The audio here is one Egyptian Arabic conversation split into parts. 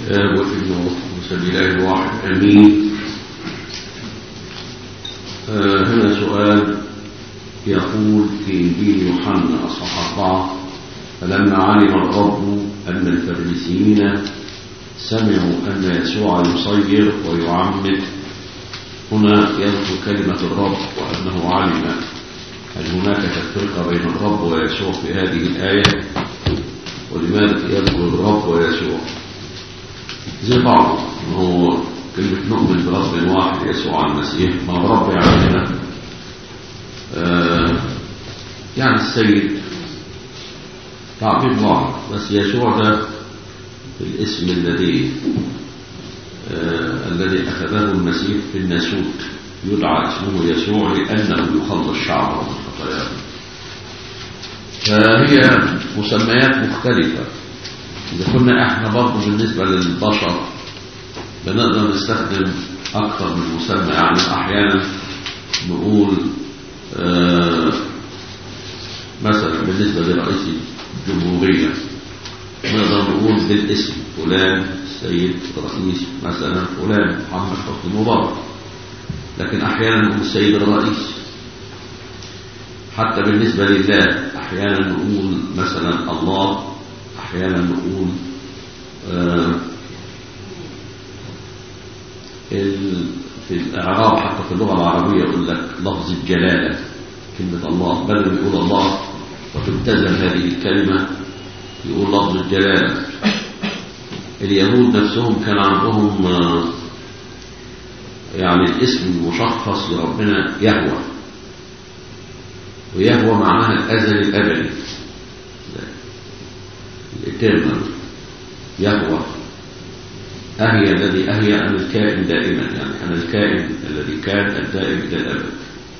الآب والابن والروح الإله الواحد آمين آه هنا سؤال يقول في إنجيل يوحنا أصحاح أربعة فلما علم الرب أن الفريسيين سمعوا أن يسوع يصير ويعمد هنا يذكر كلمة الرب وأنه علم هل هناك تفرقة بين الرب ويسوع في هذه الآية ولماذا يذكر الرب ويسوع زي بعض هو كلمة نؤمن برب واحد يسوع المسيح ما هو رب يعني هنا آه يعني السيد تعبير واحد بس يسوع ده الاسم الذي آه الذي أخذه المسيح في الناسوت يدعى اسمه يسوع لأنه يخلص شعبه من خطاياه فهي مسميات مختلفة إذا كنا إحنا برضه بالنسبة للبشر بنقدر نستخدم أكثر من مسمى يعني أحيانا نقول آه مثلا بالنسبة لرئيس الجمهورية نقدر نقول بالاسم فلان السيد الرئيس مثلا فلان محمد حسني مبارك لكن أحيانا نقول السيد الرئيس حتى بالنسبة لله أحيانا نقول مثلا الله أحيانا نقول آه في الإعراب حتى في اللغة العربية يقول لك لفظ الجلالة كلمة الله بدل ما يقول الله وتبتزم هذه الكلمة يقول لفظ الجلالة اليهود نفسهم كان عندهم آه يعني الاسم المشخص لربنا يهوى ويهوى معناها الأزل الأبدي الإترنال يهوى أهي الذي أهي أنا الكائن دائما يعني أنا الكائن الذي كان الدائم إلى الأبد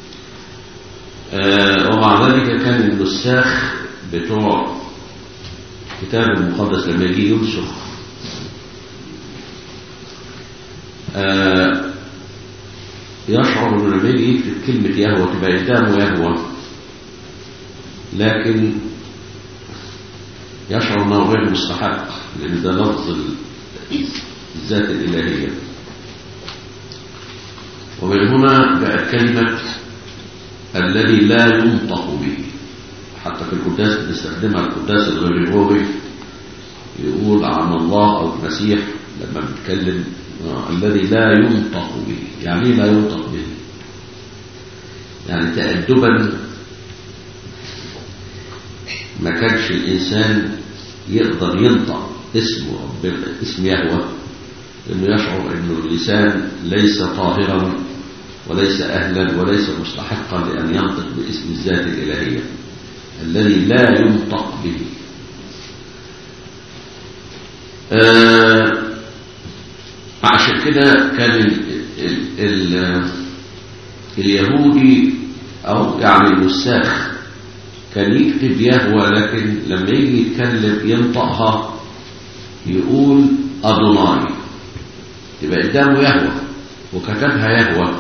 آه ومع ذلك كان النساخ بتوع الكتاب المقدس لما يجي ينسخ آه يشعر انه لما يجي يكتب كلمة يهوى تبقى قدامه يهوى لكن يشعر انه غير مستحق لان ده لفظ الذات الالهية ومن هنا جاءت كلمة الذي لا ينطق به حتى في القداس بنستخدمها القداس الغريغوري يقول عن الله او المسيح لما بنتكلم الذي لا ينطق به يعني لا ينطق به يعني تأدبا ما كانش الإنسان يقدر ينطق اسمه اسم يهوى لأنه يشعر أنه اللسان ليس طاهرا وليس أهلا وليس مستحقا لأن ينطق باسم الذات الإلهية الذي لا ينطق به آه عشان كده كان ال ال ال اليهودي أو يعني النساخ كان يكتب يهوى لكن لما يجي يتكلم ينطقها يقول أدوناي يبقى قدامه يهوى وكتبها يهوى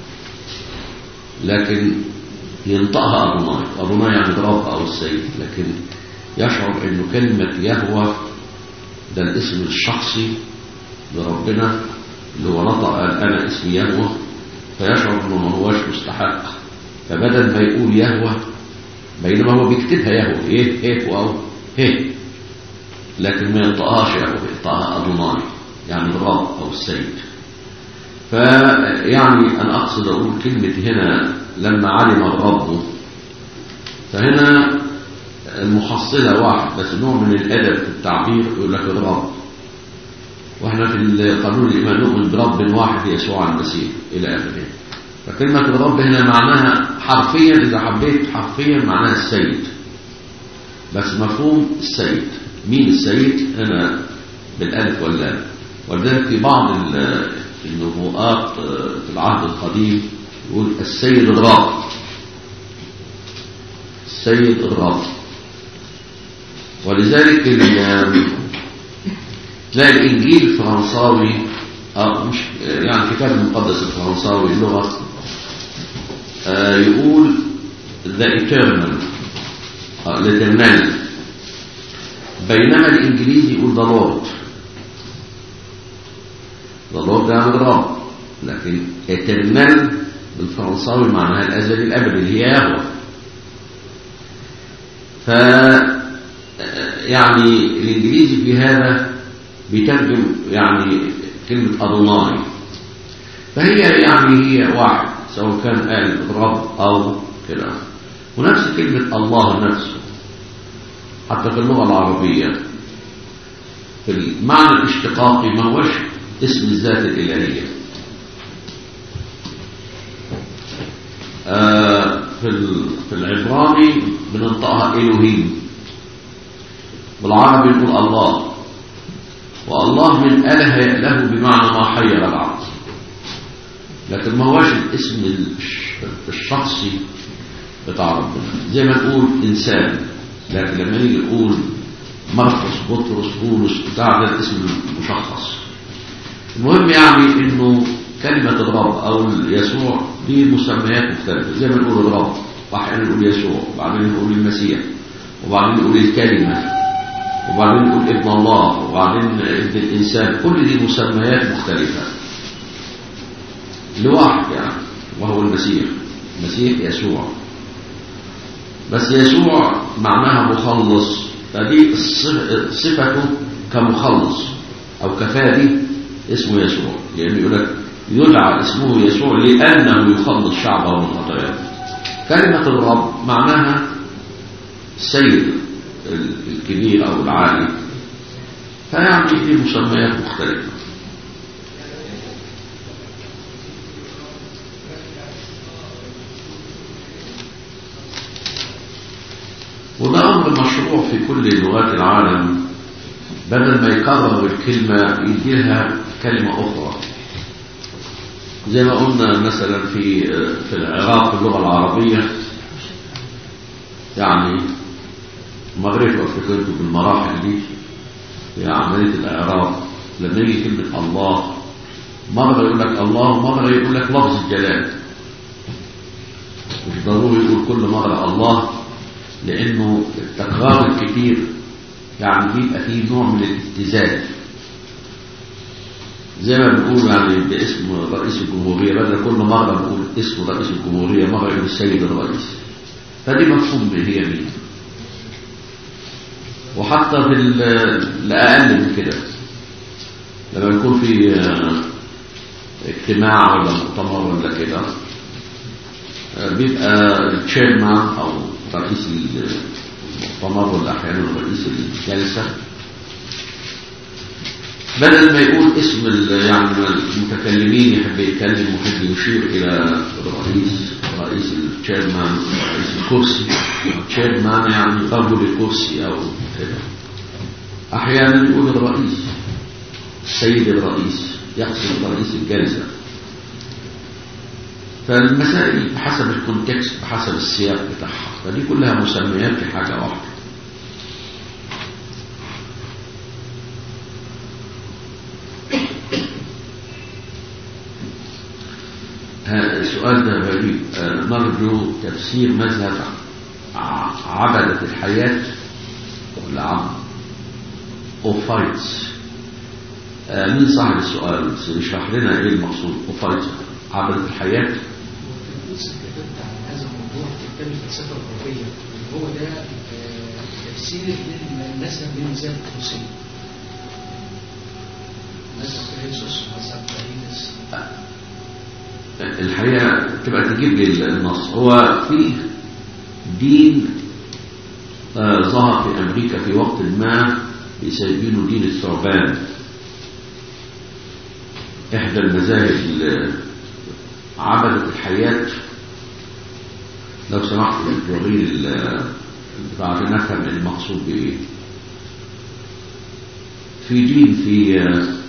لكن ينطقها أدوناي أدوناي يعني الرب أو السيد لكن يشعر أنه كلمة يهوى ده الاسم الشخصي لربنا اللي هو نطق قال أنا اسمي يهوى فيشعر أنه ما هوش مستحق فبدل ما يقول يهوى بينما هو بيكتبها يهوى ايه ايه او هيه لكن ما ينطقهاش يهوى ينطقها أدوناي يعني الرب أو السيد فيعني أنا أقصد أقول كلمة هنا لما علم الرب فهنا المحصلة واحد بس نوع من الأدب في التعبير يقول لك الرب واحنا في قانون الإيمان نؤمن برب واحد يسوع المسيح إلى آخره فكلمة الرب هنا معناها حرفيا إذا حبيت حرفيا معناها السيد بس مفهوم السيد مين السيد هنا بالألف واللام ولذلك في بعض النبوءات في العهد القديم يقول السيد الرب السيد الرب ولذلك تلاقي الإنجيل الفرنساوي آه مش يعني الكتاب المقدس الفرنساوي اللغة آه يقول the eternal آه الاترنال بينما الإنجليزي يقول the Lord ذا لورد ده من رب لكن eternal بالفرنساوي معناها الأزلي الأبدي اللي هي يهوى ف يعني الإنجليزي في هذا بيترجم يعني كلمة أدوناي فهي يعني هي واحد سواء كان قال رب أو كده ونفس كلمة الله نفسه حتى في اللغة العربية في المعنى الاشتقاقي ما هوش اسم الذات الإلهية آه في في العبراني بننطقها إلهيم بالعربي نقول الله والله من أله يأله بمعنى ما حير العبد لكن ما هوش الاسم الشخصي بتاع ربنا زي ما نقول إنسان لكن لما نيجي نقول مرقس بطرس بولس بتاع ده الاسم المشخص المهم يعني انه كلمة الرب او يسوع دي مسميات مختلفة زي ما نقول الرب واحيانا نقول يسوع وبعدين نقول المسيح وبعدين نقول الكلمة وبعدين نقول ابن الله وبعدين ابن الإنسان كل دي مسميات مختلفة لواحد يعني وهو المسيح المسيح يسوع بس يسوع معناها مخلص فدي صفته كمخلص أو كفادي اسمه يسوع لأنه يعني يقول لك يدعى اسمه يسوع لأنه يخلص شعبه من خطاياه كلمة الرب معناها السيد الكبير أو العالي فيعني دي مسميات مختلفة وده أمر مشروع في كل لغات العالم بدل ما يكرر الكلمة يديها كلمة أخرى زي ما قلنا مثلا في في العراق اللغة العربية يعني المغرب وافريقيا بالمراحل دي في عملية الإعراب لما يجي كلمة الله مرة يقول لك الله ومرة يقول لك لفظ الجلال مش ضروري يقول كل مرة الله لأنه التكرار الكتير يعني بيبقى فيه نوع من الابتزاز زي ما بنقول يعني باسم رئيس الجمهورية بدل كل مرة بنقول اسم رئيس الجمهورية مرة يقول السيد الرئيس فدي مفهوم هي مين وحتى في الأقل من كده لما يكون في اجتماع ولا مؤتمر ولا كده بيبقى التشيرمان أو رئيس المؤتمر ولا أحيانا رئيس الجلسة بدل ما يقول اسم يعني المتكلمين يحب يتكلم ويحب يشير إلى الرئيس رئيس التشيرمان رئيس الكرسي التشيرمان يعني رجل الكرسي أو كده أحيانا يقول الرئيس السيد الرئيس يقصد رئيس الجلسة فالمسائل بحسب الكونتكست بحسب السياق بتاعها فدي كلها مسميات في حاجة واحدة السؤال ده غريب نرجو تفسير مذهب عبدة الحياة ولا عبد أوفايتس مين صاحب السؤال يشرح لنا ايه المقصود أوفايتس عبدة الحياة هذا الموضوع في كتاب الفلسفة الغربية هو ده تفسير للمذهب من مذهب القدسية مذهب كريسوس مذهب كارينس الحقيقة تبقى تجيب لي النص هو في دين آه ظهر في أمريكا في وقت ما يسمونه دين الثعبان إحدى المذاهب عبدة الحياة لو سمحت توريني عشان نفهم المقصود بإيه في دين في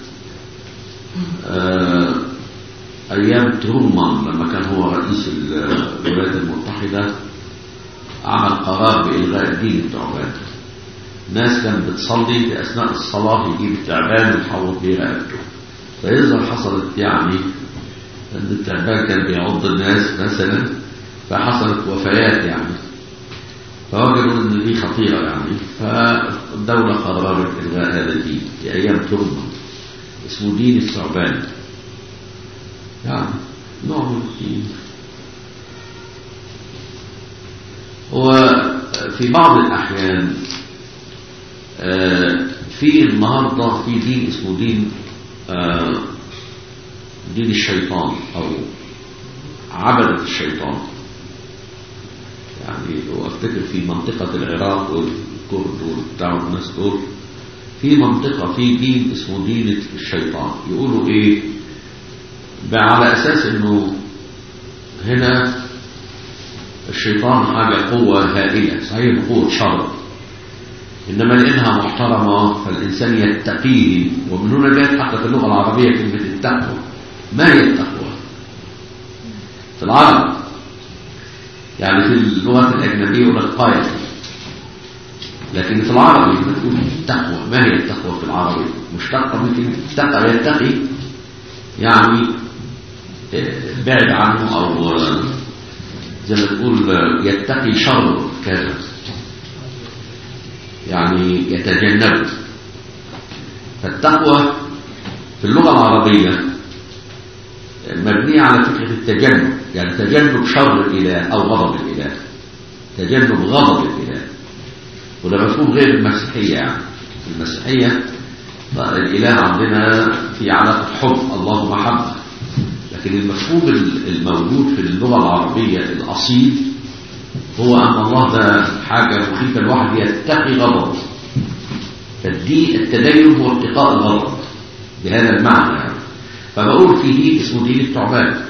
آه أيام ترومان لما كان هو رئيس الولايات المتحدة عمل قرار بإلغاء الدين التعبان ناس كانت بتصلي في أثناء الصلاة يجيب التعبان ويحوط بيه رقبته فيظهر حصلت يعني أن التعبان كان بيعض الناس مثلا فحصلت وفيات يعني فوجدوا أن دي خطيرة يعني فالدولة قررت إلغاء هذا الدين في أيام ترومان اسمه دين الثعبان يعني نوع من الدين وفي بعض الأحيان آه، في النهاردة في دين اسمه دين آه، دين الشيطان أو عبدة الشيطان يعني وافتكر في منطقة العراق والكرد والبتاع والناس دول في منطقة في دين اسمه دين الشيطان يقولوا ايه بقى على اساس انه هنا الشيطان حاجة قوة هائلة صحيح قوة شر إنما لأنها محترمة فالإنسان يتقيه ومن هنا جاءت حتى في اللغة العربية كلمة التقوى ما هي التقوى؟ في العرب يعني في اللغة الأجنبية يقول لك قاية لكن في العربي بتقول التقوى ما هي التقوى في العربي مشتقة من كلمة اتقى يتقي يعني آه، بعد عنه أو آه، زي ما تقول آه، يتقي شر كذا يعني يتجنب فالتقوى في اللغة العربية مبنية على فكرة التجنب يعني تجنب شر الإله أو غضب الإله تجنب غضب الإله وده مفهوم غير المسيحية يعني في المسيحية الإله عندنا في علاقة حب الله محبة لكن المفهوم الموجود في اللغة العربية الأصيل هو أن الله ده حاجة مخيفة الواحد يتقي غضبه فالدين التدين هو اتقاء الغضب بهذا المعنى يعني. فبقول في دين اسمه دين التعبان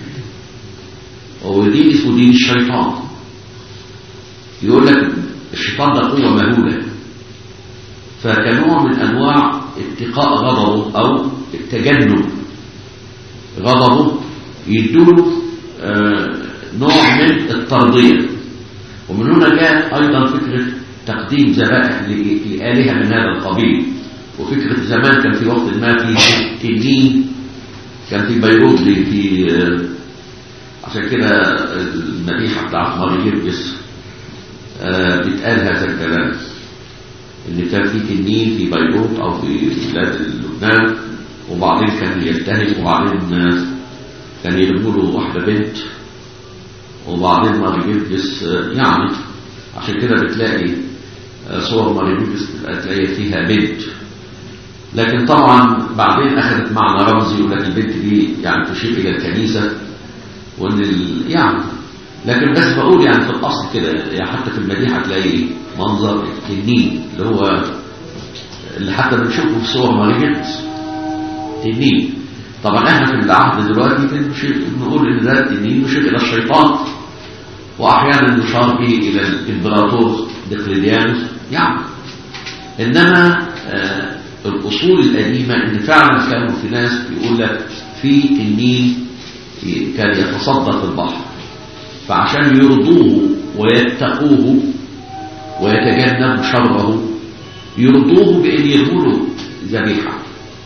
ودين اسمه دين الشيطان يقول لك الشيطان ده قوة مهولة فكنوع من أنواع اتقاء غضبه أو تجنب غضبه يدوله آه، نوع من الترضية ومن هنا جاءت أيضا فكرة تقديم ذبائح ل- لآلهة من هذا القبيل وفكرة زمان كان في وقت ما في تنين كان في بيروت دي في آه، عشان كده المديحة بتاعت ماري جرجس آه، بيتقال هذا الكلام ان كان في تنين في بيروت او في بلاد لبنان وبعدين كان يلتهب وبعدين آه، كان يلموا له واحده بنت وبعدين ماري جرجس آه، يعني عشان كده بتلاقي آه، صور ماري جرجس تبقى تلاقي فيها بنت لكن طبعا بعدين اخذت معنى رمزي يقول لك البنت دي يعني تشير الى الكنيسه وان ال... يعني لكن بس بقول يعني في الاصل كده يعني حتى في المديحه تلاقي منظر التنين اللي هو اللي حتى بنشوفه في صور ماريجيتس تنين طبعا احنا في العهد دلوقتي بنشير بنقول ان ده التنين يشير الى الشيطان واحيانا يشار به الى الامبراطور دقلديانوس يعني انما آه الاصول القديمه ان فعلا كانوا في ناس بيقول لك في تنين كان يتصدر في البحر فعشان يرضوه ويتقوه ويتجنب شره يرضوه بأن يرموا له ذبيحة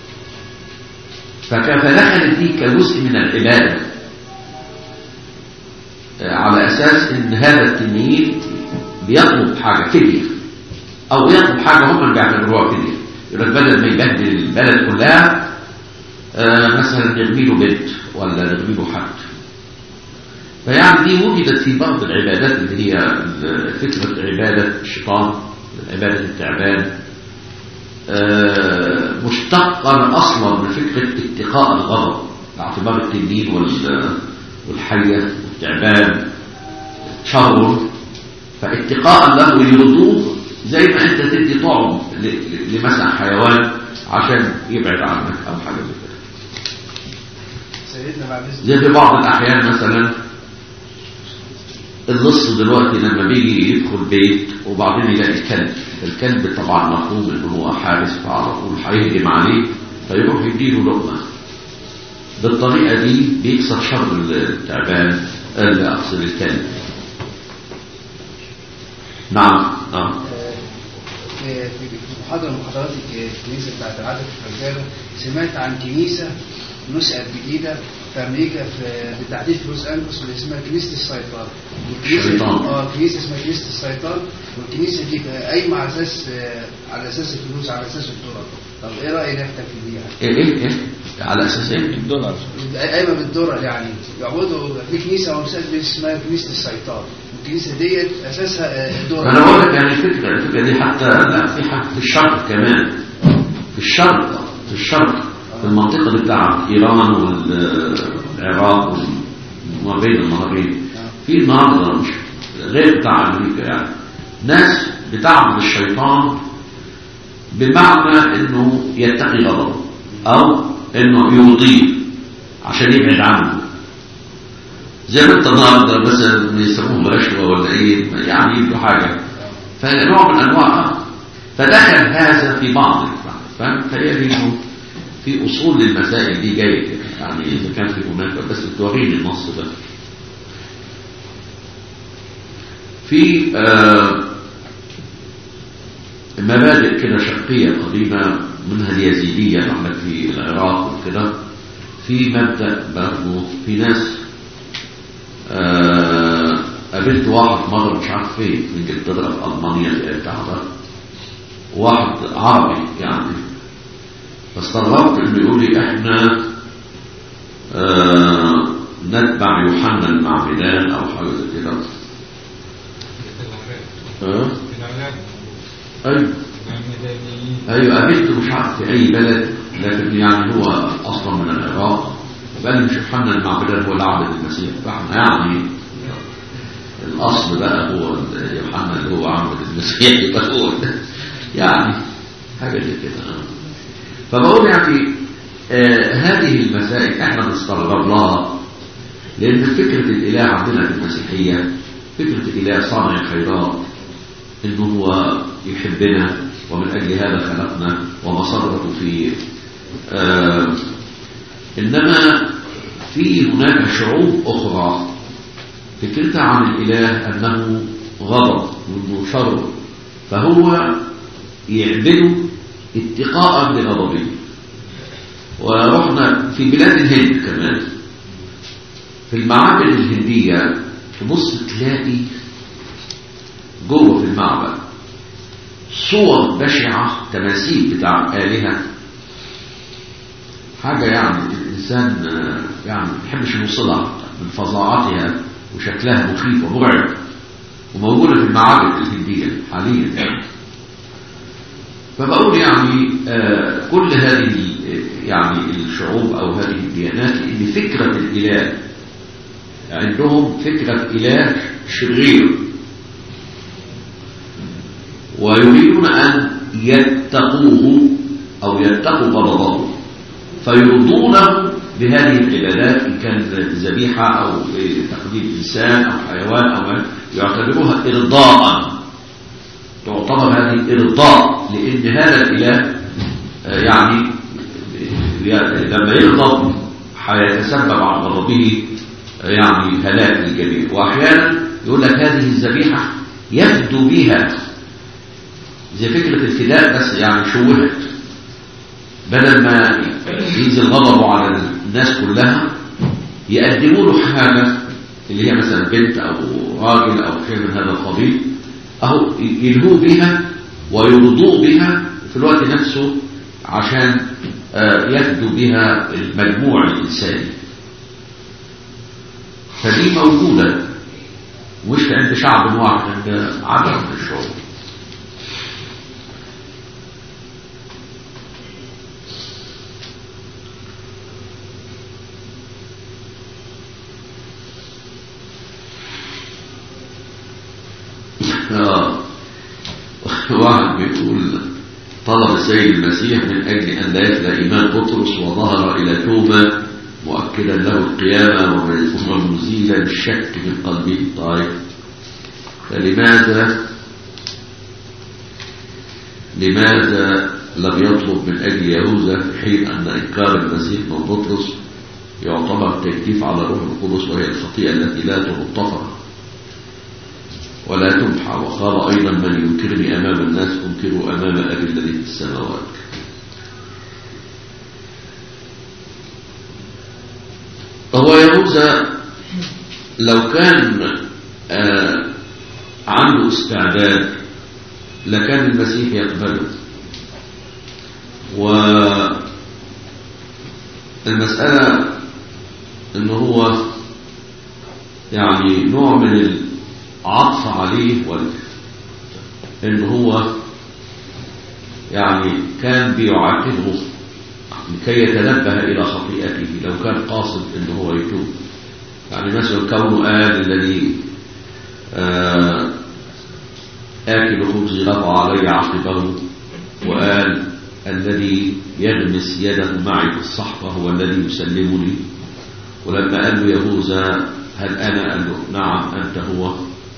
فك- فدخلت دي كجزء من العبادة آه، على أساس أن هذا التنين بيطلب حاجة فدية أو يطلب حاجة هم اللي بيعتبروها فدية يقول لك بدل ما يبهدل البلد كلها آه، مثلا نرمي له بنت ولا نرمي له حد فيعني دي وجدت في بعض العبادات اللي هي فكرة عبادة الشيطان عبادة التعبان آه، مشتقا أصلا من فكرة اتقاء الغضب باعتبار التنين وال- والحية والتعبان شر فاتقاء له يرضوه زي ما انت تدي طعم ل- ل- لمثلا حيوان عشان يبعد عنك او حاجه زي كده سيدنا بعد اذنك زي في بعض الأحيان مثلا اللص دلوقتي لما بيجي يدخل بيت وبعدين يلاقي كلب الكلب طبعا مفهوم ان هو حارس فعلى طول هيهجم عليه فيروح يديله لقمة بالطريقة دي بيكسر شر التعبان اللي أقصد الكلب نعم نعم في في محاضرة من محاضراتك في الكنيسة بتاعت العدد في فرجانة سمعت عن كنيسة نسخة جديدة في أمريكا في بالتحديد في لوس أنجلوس اللي اسمها كنيسة الشيطان والكنيسة دي- الشيطان. اه كنيسة اسمها كنيسة الشيطان والكنيسة دي قايمة على أساس آه، على أساس الفلوس على أساس الدولار طب إيه رأي نحتفل بيها؟ ايه ايه ايه على اساس ايه الدولار قايمة بالدولار يعني يعبدوا في كنيسة أو مساجد اسمها كنيسة الشيطان والكنيسة ديت أساسها آه، الدولار انا بقول لك يعني الفكره الفكره دي حتى لا في حتى في الشرق كمان في الشرق في الشرق في المنطقه دي بتاعت ايران والعراق وما بين النهرين في النهارده مش غير بتاع امريكا يعني ناس بتعبد الشيطان بمعنى انه يتقي غضبه او انه يرضيه عشان يبعد عنه زي ما انت النهارده مثلا يسموهم رشوه ولا ايه يعني يدوا حاجه فنوع من انواع فدخل هذا في بعض الفهم فاهم فهي انه في اصول للمسائل دي جايه كده يعني اذا كان في هناك بس توريني النص ده في آه مبادئ كده شرقيه قديمه منها اليزيديه عندك في العراق وكده في مبدا برضه في ناس آه، قابلت واحد مرة مش عارف فين في انجلترا في ألمانيا اللي بتاع ده واحد عربي يعني فاستغربت انه يقول لي احنا آه نتبع يوحنا المعمدان او حاجه زي كده اه ايوه ايوه قابلته مش عارف في اي بلد لكن يعني هو اصلا من العراق وقال لي مش يوحنا المعمدان هو اللي عبد المسيح فاحنا يعني الاصل بقى هو يوحنا اللي هو عبد المسيح يبقى هو ده. يعني حاجه زي كده آه. فبقول يعني آه هذه المسائل احنا بنستغرب لها لان فكره الاله عندنا في المسيحيه فكره الاله صانع الخيرات انه هو يحبنا ومن اجل هذا خلقنا ومسرته في آه انما في هناك شعوب اخرى فكرتها عن الاله انه غضب وانه شر فهو يعبده اتقاء لغضبه ورحنا في بلاد الهند كمان في المعابد الهندية تبص تلاقي جوه في المعبد صور بشعة تماثيل بتاع آلهة حاجة يعني الإنسان يعني ما يحبش يوصلها من فظاعتها وشكلها مخيف ومرعب وموجودة في المعابد الهندية حاليا يعني فبقول يعني آه كل هذه يعني الشعوب أو هذه الديانات إن فكرة الإله عندهم فكرة إله شرير ويريدون أن يتقوه أو يتقوا غضبه فيرضونه بهذه العبادات إن كانت ذبيحة أو تقديم إنسان أو حيوان أو ما يعتبروها إرضاء تعتبر هذه إرضاء لأن هذا الإله يعني لما يغضب حيتسبب عن غضبه يعني هلاك للجميع وأحيانا يقول لك هذه الذبيحة يبدو بها زي فكرة الفداء بس يعني شوهت بدل ما ينزل غضبه على الناس كلها يقدموا له حاجة اللي هي مثلا بنت أو راجل أو شيء من هذا القبيل أهو يلهوا بها ويرضوا بها في الوقت نفسه عشان يفدوا بها المجموع الإنساني فدي موجودة مش عند شعب واحد عند عدد من الشعوب واحد بيقول طلب السيد المسيح من أجل أن لا يفنى إيمان بطرس وظهر إلى توما مؤكدا له القيامة ومزيلا الشك من قلبه طيب فلماذا لماذا لم يطلب من أجل يهوذا في حين أن إنكار المسيح من بطرس يعتبر تجديف على روح القدس وهي الخطيئة التي لا تغتفر ولا تمحى وقال أيضا من ينكرني أمام الناس أنكره أمام أبي الذي في السماوات يهوذا لو كان آه عنده استعداد لكان المسيح يقبله والمسألة ان هو يعني نوع من العطف عليه وال ان هو يعني كان بيعاتبه لكي يتنبه الى خطيئته لو كان قاصد ان هو يتوب يعني مثلا كونه قال الذي آه آكل خبز رفع علي عقبه وقال الذي يغمس يده معي في الصحفة هو الذي يسلمني ولما قال له يهوذا هل أنا قال له نعم أنت هو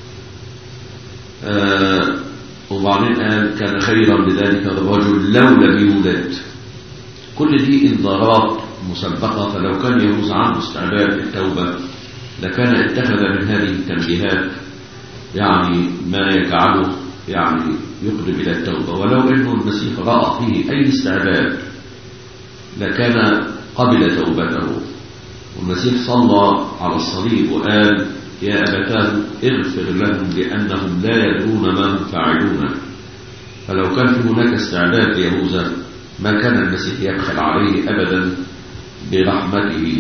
آه وبعدين قال كان خيرا لذلك الرجل لو لم يولد كل دي انذارات مسبقة فلو كان يهوذا عنده استعداد للتوبة لكان اتخذ من هذه التنبيهات يعني ما يجعله يعني يقدم إلى التوبة ولو أنه المسيح رأى فيه أي استعداد لكان قبل توبته والمسيح صلى على الصليب وقال يا أبتاه اغفر لهم لأنهم لا يدرون ما هم فاعلون فلو كان في هناك استعداد ليهوذا ما كان المسيح يبخل عليه أبدا برحمته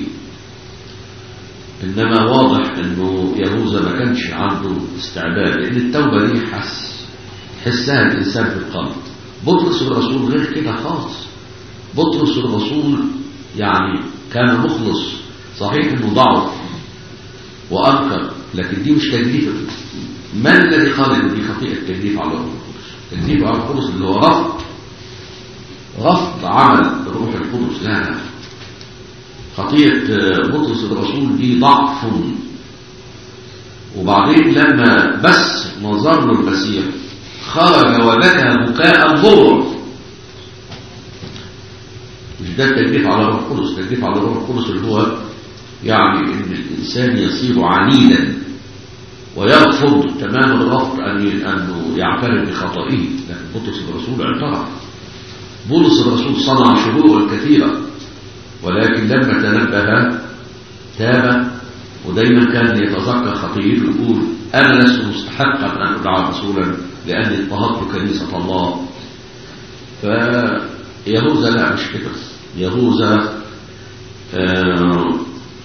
إنما واضح أنه يهوذا ما كانش عنده استعداد لأن التوبة دي حس حسها الإنسان في القلب بطرس الرسول غير كده خالص بطرس الرسول يعني كان مخلص صحيح انه ضعف وانكر لكن دي مش تجديف من الذي قال ان دي خطيئه تجديف على الروح القدس تجديف على الروح القدس اللي هو رفض رفض عمل الروح القدس لا لا خطيئه بطرس الرسول دي ضعف وبعدين لما بس نظر له المسيح خرج وبكى بكاء ضرع مش ده التجديف على الروح القدس التجديف على الروح القدس اللي هو يعني ان الانسان يصير عنيدا ويرفض تمام الرفض ان انه يعترف بخطئه لكن بطرس الرسول اعترف بولس الرسول صنع شرورا كثيره ولكن لما تنبه تاب ودايما كان يتذكر خطيئته يقول انا لست مستحقا ان ادعى رسولا لاني اضطهدت كنيسه الله فيهوذا لا مش كده يهوذا آه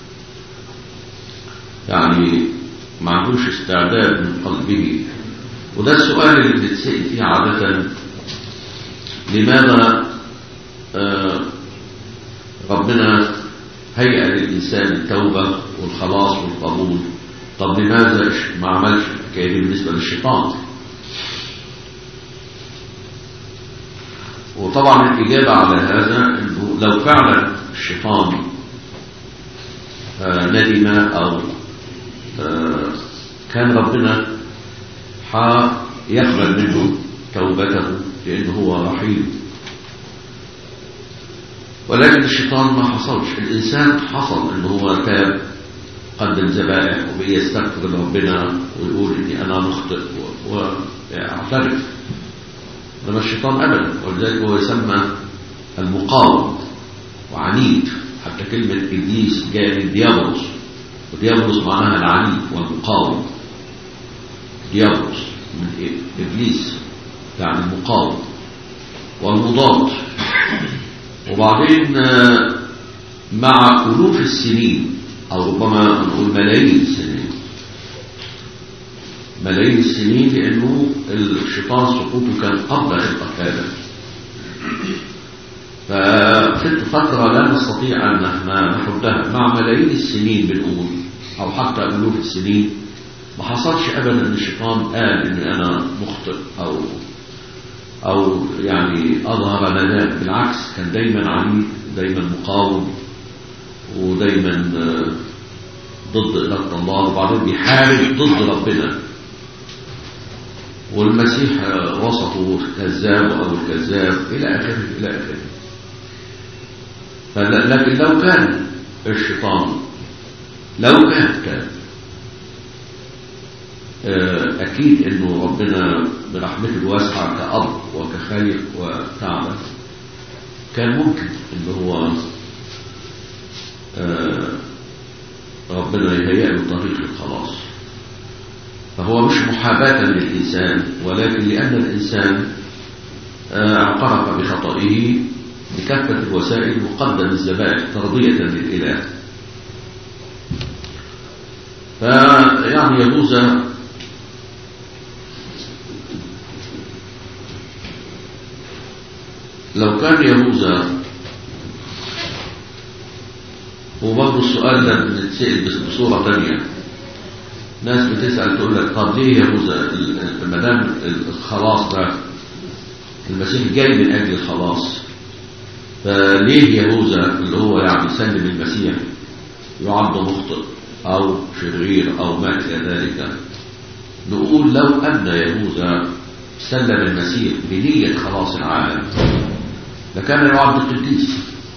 يعني ما عندوش استعداد من قلبه وده السؤال اللي بنتسأل فيه عادة لماذا آه ربنا هيئ للإنسان التوبة والخلاص والقبول طب لماذا ما عملش الحكاية دي بالنسبة للشيطان وطبعا الإجابة على هذا أنه لو فعلا الشيطان آه ندم أو آه كان ربنا يقبل منه توبته لأنه هو رحيم ولكن الشيطان ما حصلش الإنسان حصل أنه هو تاب قدم ذبائح وبيستغفر لربنا ويقول إني أنا مخطئ ويعترف لما الشيطان أبدا ولذلك هو يسمى المقاوم وعنيد حتى كلمة إبليس جاء من ديابلوس وديابلوس معناها العنيد والمقاوم ديابلوس من إبليس يعني المقاوم والمضاد وبعدين مع ألوف السنين أو ربما نقول ملايين السنين ملايين السنين لأنه الشيطان سقوطه كان قبل القتالة ففي فترة لا نستطيع أن نحدها مع ملايين السنين بنقول أو حتى ألوف السنين ما حصلش أبدا أن الشيطان قال إن أنا مخطئ أو أو يعني أظهر نداء بالعكس كان دايما عنيد دايما مقاوم ودايما ضد إرادة الله وبعدين بيحارب ضد ربنا والمسيح وصفه كذاب أو الكذاب إلى آخره إلى آخره لكن لو كان الشيطان لو كان كان أكيد أنه ربنا برحمته الواسعة كأب وكخالق وتعبد كان ممكن أنه هو ربنا يهيئ له طريق الخلاص فهو مش محاباة للإنسان ولكن لأن الإنسان آه، اعترف بخطئه بكافة الوسائل وقدم الذبائح ترضية للإله فيعني يهوذا لو كان يهوذا وبرضه السؤال ده بنتسأل بس بصورة تانية ناس بتسأل تقول لك طب ليه يهوذا ما دام الخلاص ده المسيح جاي من أجل الخلاص فليه يهوذا اللي هو يعني سلم المسيح يعد مخطئ أو شرير أو ما إلى ذلك نقول لو أن يهوذا سلم المسيح بنية خلاص العالم لكان يعد قديس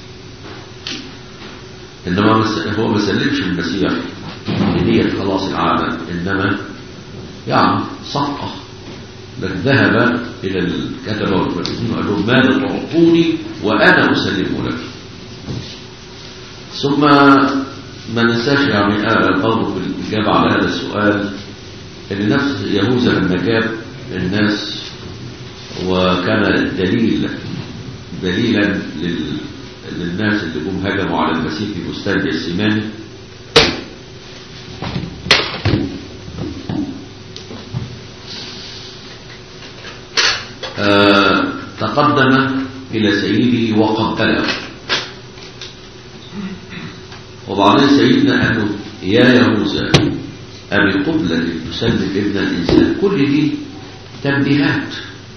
إنما مس- هو ما سلمش المسيح بنية خلاص العالم إنما يعني صفقة بل ذهب إلى الكتبة والفريسين وقال لهم ماذا تعطوني وأنا أسلمه لك ثم ما ننساش يعني آه برضه في الإجابة على هذا السؤال إن نفس يهوذا لما جاب الناس وكان دليل دليلا لل للناس اللي جم هجموا على المسيح في بستان جسيماني آه تقدم إلى سيده وقبله وبعدين سيدنا قال له يا يهوذا أبي قبلة تسلم ابن الإنسان كل دي تنبيهات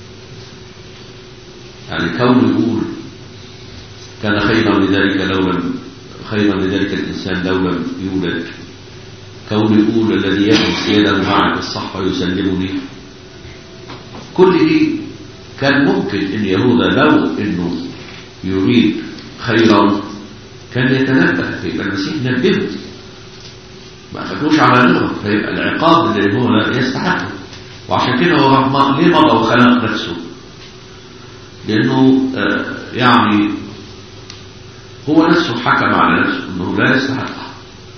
يعني كونه يقول كان خيرا لذلك لو لم خيرا لذلك الإنسان لو لم يولد كونه يقول الذي يمس يده معك الصح ويسلمني كل دي كان ممكن ان يهوذا لو انه يريد خيرا كان يتنبه فيبقى المسيح نبهه ما اخذوش على نظره فيبقى العقاب اللي هو لا يستحقه وعشان كده هو رحمة ليه مضى وخلق نفسه لانه آه يعني هو نفسه حكم على نفسه انه لا يستحقها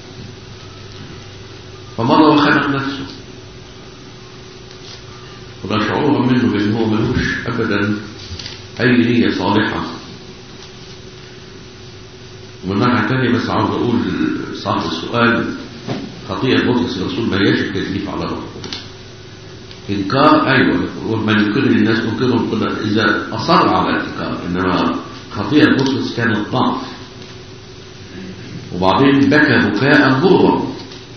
فمضى وخلق نفسه وده شعورا منه بان هو ملوش ابدا اي نيه صالحه ومن ناحيه ثانيه بس عاوز اقول صاحب السؤال خطيئه بطرس الرسول ما هياش التكليف على روحه انكار ايوه ومن ينكرني الناس انكرهم كلها اذا اصر على الانكار انما خطيئه بطرس كانت ضعف وبعدين بكى بكاء مرا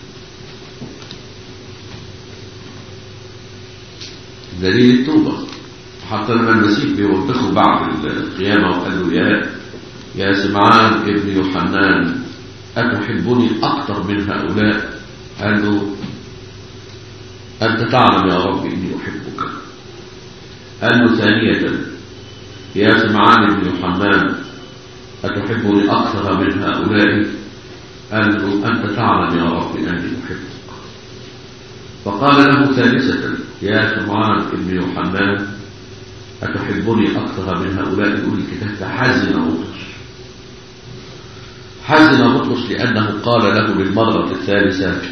دليل التوبة حتى لما المسيح بيوبخه بعد القيامة وقال له يا يا سمعان ابن يوحنان أتحبني أكثر من هؤلاء قال له أنت تعلم يا رب إني أحبك قال له ثانية يا سمعان ابن يوحنان أتحبني أكثر من هؤلاء قال له أنت تعلم يا رب أني أحبك فقال له ثالثة يا سمعان ابن يوحنان أتحبني أكثر من هؤلاء يقول الكتاب فحزن بطرس حزن بطرس لأنه قال له للمرة الثالثة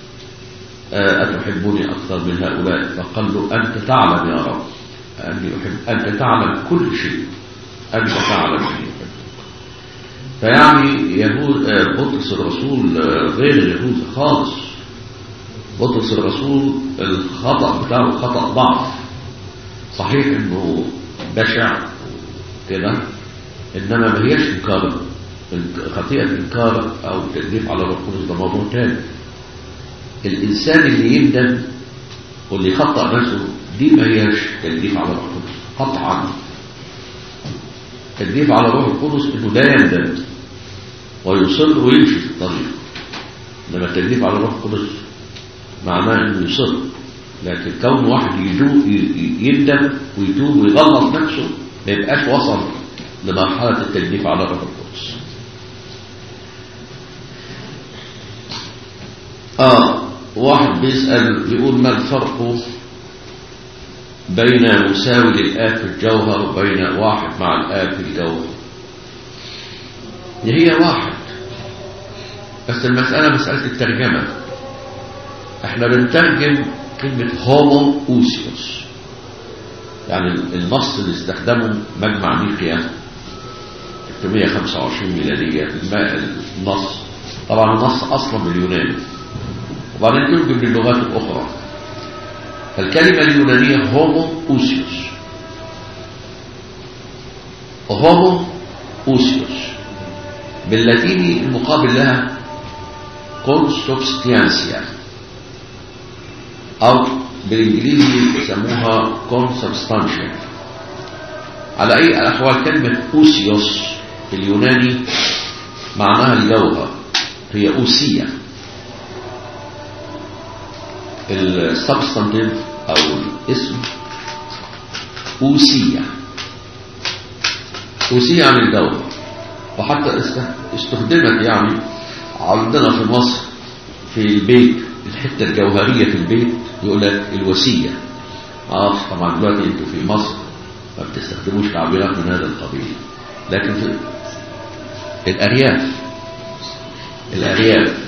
أتحبني أكثر من هؤلاء فقال له أنت تعلم يا رب أني أحب أنت تعلم كل شيء أنت تعلم أني أحبك فيعني يهود بطرس الرسول غير اليهود خالص بطرس الرسول الخطأ بتاعه خطأ ضعف صحيح انه بشع كده انما ما هيش انكار خطيئة انكار او تكذيب على الرسول ده موضوع تاني الانسان اللي يندم واللي يخطأ نفسه دي ما هيش تكذيب على الرسول قطعا تكذيب على روح القدس انه لا يندم ويصر ويمشي في الطريق انما التكذيب على الروح القدس معناه انه يصر لكن كون واحد يندم ويتوب ويغلط نفسه ما يبقاش وصل لمرحلة التجديف على الروح القدس اه واحد بيسأل بيقول ما الفرق بين مساوي للآب في الجوهر وبين واحد مع الآب في الجوهر هي واحد بس المسألة مسألة الترجمة احنا بنترجم كلمة هومو اوسيوس يعني النص اللي استخدمه مجمع نيقيا 325 ميلادية النص طبعا النص أصلا باليوناني وبعدين ترجم للغات الأخرى فالكلمة اليونانية هومو اوسيوس هومو اوسيوس باللاتيني المقابل لها كونسوبستيانسيا أو بالإنجليزي يسموها كونسبستانشيا على أي الأحوال كلمة أوسيوس في اليوناني معناها الجوهر هي أوسية السبستانتيف أو الاسم أوسية أوسية عن الجوهر وحتى استخدمت يعني عندنا في مصر في البيت الحتة الجوهرية في البيت يقول لك الوسية معرفش طبعا دلوقتي انتوا في مصر ما بتستخدموش تعبيرات من هذا القبيل لكن في الأرياف الأرياف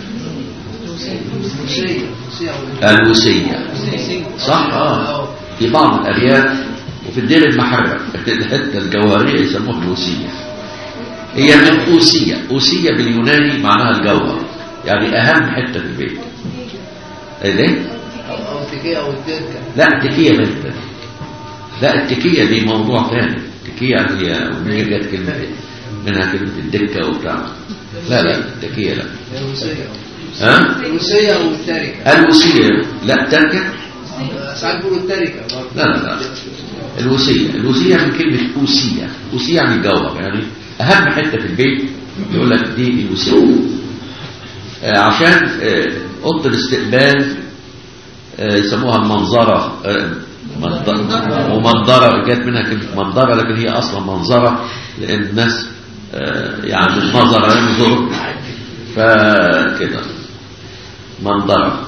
الوسية صح اه في بعض الأرياف وفي الدير المحرة الحتة الجوهرية يسموها الوسية هي من أوسية أوسية باليوناني معناها الجوهر يعني أهم حتة في البيت ايه ده؟ او التكيه او التركه لا التكية بنت لا التكية دي موضوع ثاني التكية هي منين جت كلمة منها كلمة الدكة وبتاع لا لا التكية لا الوصيه ها الوصيه او التركه الوصية لا تركة ساعات بيقولوا التركه برضه لا لا لا الوصية الوصية من كلمة أوسية أوسية يعني الجوهر يعني أهم حتة في البيت يقول لك دي الوصية آه، عشان آه، أوضة الاستقبال آه، يسموها المنظرة آه، منظ- ومنظرة جت منها كلمة منظرة لكن هي أصلا منظرة لأن الناس آه، يعني النظر ينظر فكده منظرة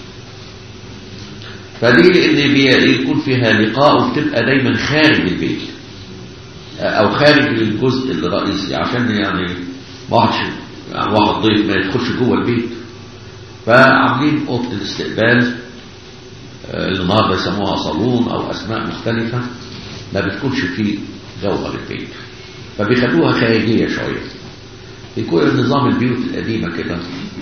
فدي لأن بي- يكون فيها لقاء وبتبقى دايما خارج البيت آه، أو خارج الجزء الرئيسي عشان يعني ما واحد يعني واحد ضيف ما يدخلش جوه البيت فعاملين أوضة الاستقبال آه، اللي النهارده يسموها صالون أو أسماء مختلفة ما بتكونش فيه جوهر البيت فبيخلوها خارجية شوية يكون النظام البيوت القديمة كده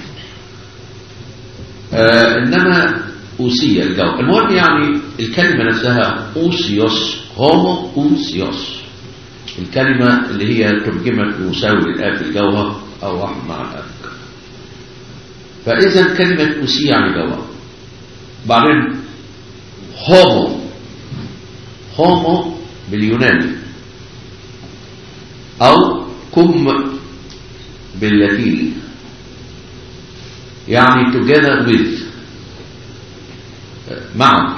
آه إنما أوسية الجو المهم يعني الكلمة نفسها أوسيوس هومو أوسيوس الكلمة اللي هي ترجمت مساوي للآب في الجوهر أو واحد مع الآب فإذا كلمة أوسية يعني جوهر بعدين هومو هومو باليوناني أو كم باللاتيني يعني together with معا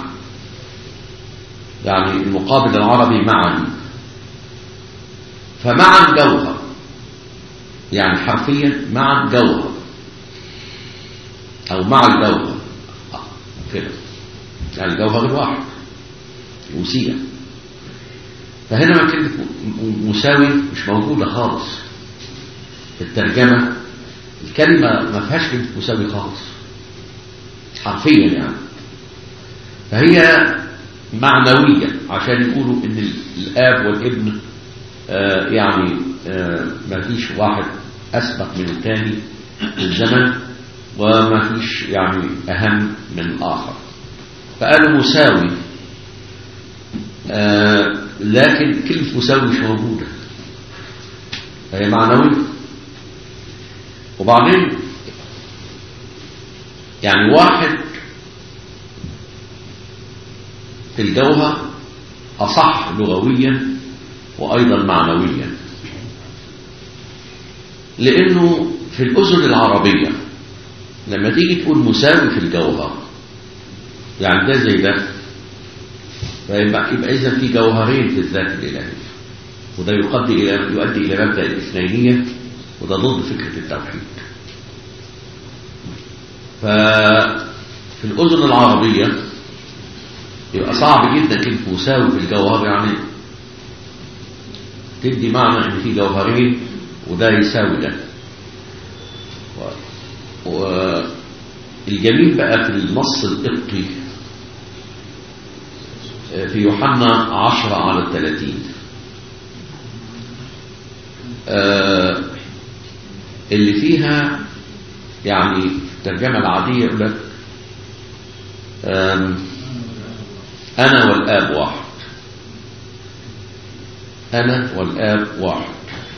يعني المقابل العربي معا فمعا جوهر يعني حرفيا معا جوهر أو مع الجوهر كده يعني الجوهر الواحد وسيلة فهنا ما كلمة م- مساوي مش موجودة خالص في الترجمة الكلمة ما فيهاش كلمة مساوي خالص حرفيا يعني فهي معنوية عشان يقولوا ان ال- الاب والابن آه يعني آه ما فيش واحد اسبق من الثاني في الزمن وما فيش يعني اهم من الاخر فقالوا مساوي آه لكن كلمة مساوي مش موجودة فهي معنوية وبعدين يعني واحد في الجوهر أصح لغويا وأيضا معنويا لأنه في الأذن العربية لما تيجي تقول مساوي في الجوهر يعني ده زي ده فيبقى يبقى إذا في جوهرين في الذات الإلهية وده يؤدي إلى يؤدي إلى مبدأ الاثنينية وده ضد فكرة التوحيد ففي الأذن العربية يبقى صعب جدا كلمة مساوي في الجوهر يعني تدي معنى ان في جوهرين وده يساوي ده والجميل بقى في النص القبطي في يوحنا عشرة على الثلاثين آه، اللي فيها يعني الترجمة العادية يقول لك آم، أنا والآب واحد أنا والآب واحد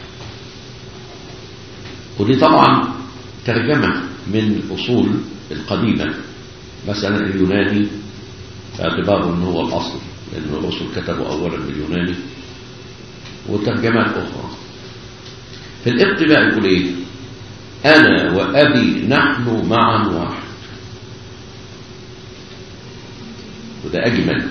ودي طبعا ترجمة من الأصول القديمة مثلا اليوناني باعتباره أنه هو الأصل لأن الرسل كتبوا أولا باليوناني وترجمات أخرى في القبط بقى يقول إيه أنا وأبي نحن معا واحد وده أجمل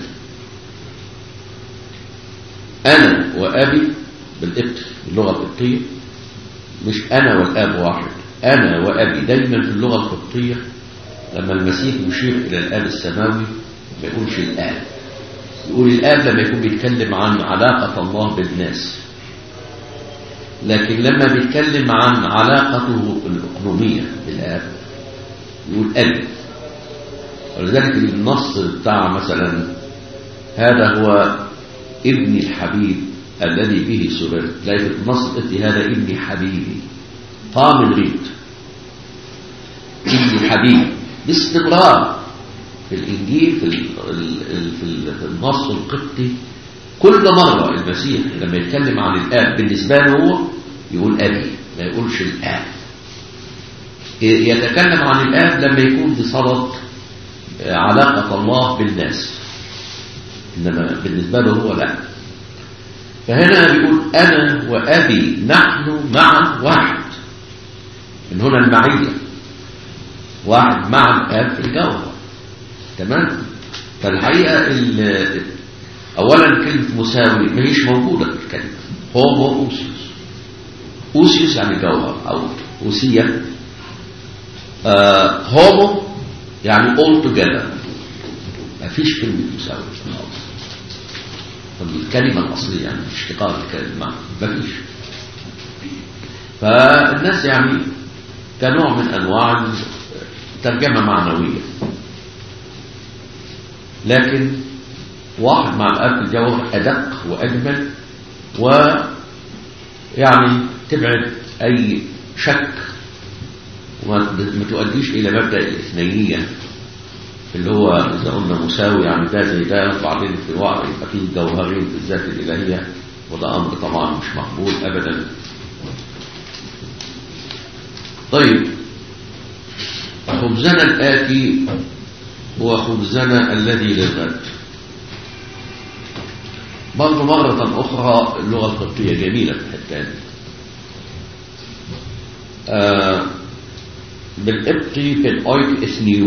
أنا وأبي بالقبط باللغة القبطية مش أنا والآب واحد أنا وأبي دايما في اللغة القبطية لما المسيح يشير إلى الآب السماوي ما يقولش الآب يقول الآب لما يكون بيتكلم عن علاقة الله بالناس لكن لما بيتكلم عن علاقته الإقنومية بالآب يقول أبي ولذلك النص بتاع مثلا هذا هو ابني الحبيب الذي به سررت لا في النص الاتي هذا ابني حبيبي طعم الغيط ابني الحبيب باستمرار في الإنجيل في, ال- ال- ال- في ال- في النص القبطي كل مرة المسيح لما يتكلم عن الآب بالنسبة له هو يقول أبي ما يقولش الآب يتكلم عن الآب لما يكون بصدد علاقة الله بالناس إنما بالنسبة له هو لا فهنا بيقول أنا وأبي نحن معا واحد من هنا المعية واحد مع الآب في الجوهر تمام فالحقيقة ال- أولا كلمة مساوي ما هيش موجودة في الكلمة هومو أوسيوس أوسيوس يعني جوهر أو أوسية آه هومو يعني all together ما فيش كلمة مساوي خالص الكلمة الأصلية يعني اشتقاق الكلمة ما فيش فالناس يعني كنوع من أنواع ترجمة معنوية لكن واحد مع الآب في الجوهر أدق وأجمل ويعني تبعد أي شك وما ما تؤديش إلى مبدأ الإثنينية اللي هو إذا قلنا مساوي يعني ده زي ده وبعدين في وقت يبقى فيه جوهرين في الذات الإلهية وده أمر طبعا مش مقبول أبدا طيب خبزنا الآتي هو خبزنا الذي للغد برضه مرة أخرى اللغة القبطية جميلة في الحتة دي آه بالقبطي في الأويك إثنيو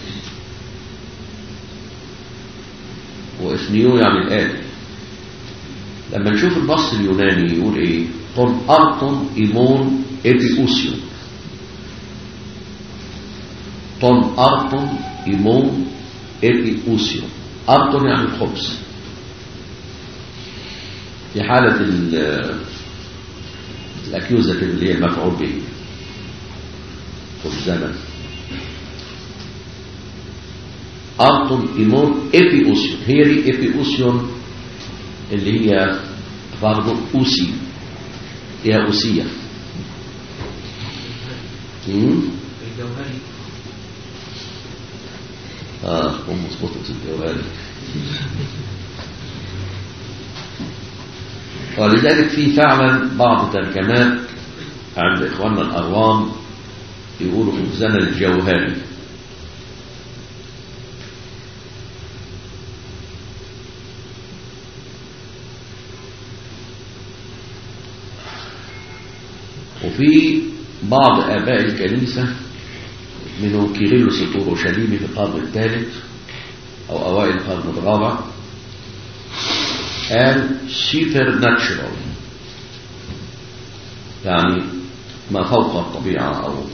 وإثنيو يعني الآتي لما نشوف النص اليوناني يقول إيه طن أرطن إيمون إبيوسيو طن أرطن إيمون إبيوسيو أرطن يعني الخبز في حالة ال- الأكيوزة اللي هي المفعول به خبزنا أرطن إيمون إبيوسيون هي دي إبيوسيون اللي هي برضه أوسي هي أوسية مم؟ الجوهري اه هم مظبوطة الجوال ولذلك في فعلا بعض ترجمات عند إخواننا الأروام يقولوا خبزنا الجوهري وفي بعض آباء الكنيسة منهم كيرلس الأورشليمي في القرن الثالث أو أوائل القرن الرابع قال سوبر ناتشورال يعني ما فوق الطبيعة أو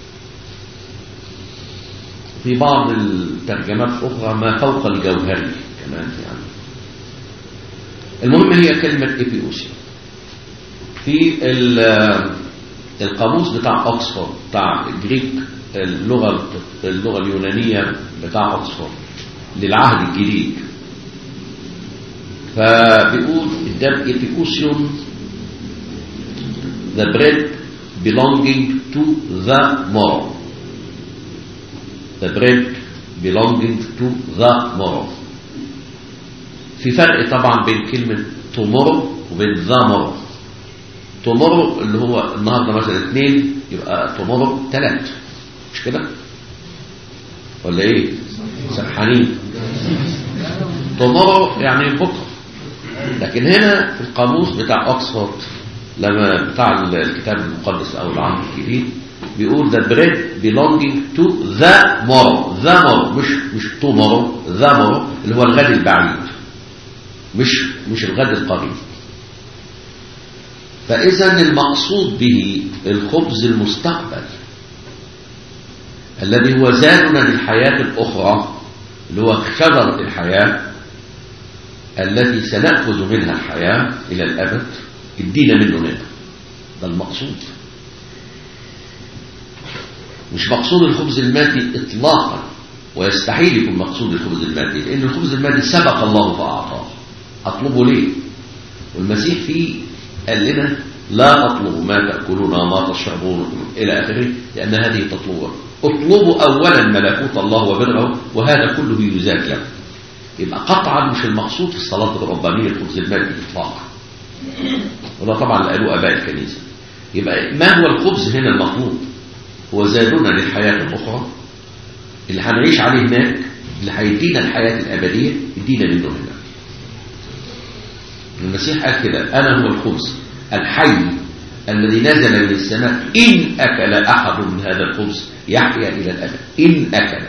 في بعض الترجمات الأخرى ما فوق الجوهري كمان يعني المهم هي كلمة إبيوسيا في ال- القاموس بتاع أكسفورد بتاع الجريك اللغة اللغة اليونانية بتاع أوكسفورد للعهد الجديد فبيقول الدم إبيكوسيون the bread belonging to the morrow the bread belonging to the morrow في فرق طبعا بين كلمة tomorrow وبين the morrow tomorrow اللي هو النهاردة مثلا اثنين يبقى tomorrow ثلاث مش كده ولا ايه سرحانين tomorrow يعني بكرة لكن هنا في القاموس بتاع اوكسفورد لما بتاع الكتاب المقدس او العهد الجديد بيقول the bread belonging to the morrow the morrow مش مش tomorrow the morrow اللي هو الغد البعيد مش مش الغد القريب فإذا المقصود به الخبز المستقبل الذي هو زادنا للحياة الأخرى اللي هو شجرة الحياة التي سنأخذ منها الحياة إلى الأبد ادينا منه هنا ده المقصود مش مقصود الخبز المادي إطلاقا ويستحيل يكون مقصود الخبز المادي لأن الخبز المادي سبق الله فأعطاه أطلبه ليه والمسيح فيه قال لنا لا تطلبوا ما تأكلون وما تشربون إلى آخره لأن هذه تطلبوا اطلبوا أولا ملكوت الله وبره وهذا كله يزاد لكم يبقى قطعا مش المقصود في الصلاة الربانية الخبز المادي إطلاقا وده طبعا اللي قالوه آباء الكنيسة يبقى ما هو الخبز هنا المطلوب هو زادنا للحياة الأخرى اللي هنعيش عليه هناك اللي هيدينا الحياة الأبدية يدينا منه هنا المسيح قال كده أنا هو الخبز الحي الذي نزل من السماء إن أكل أحد من هذا الخبز يحيا إلى الأبد إن أكل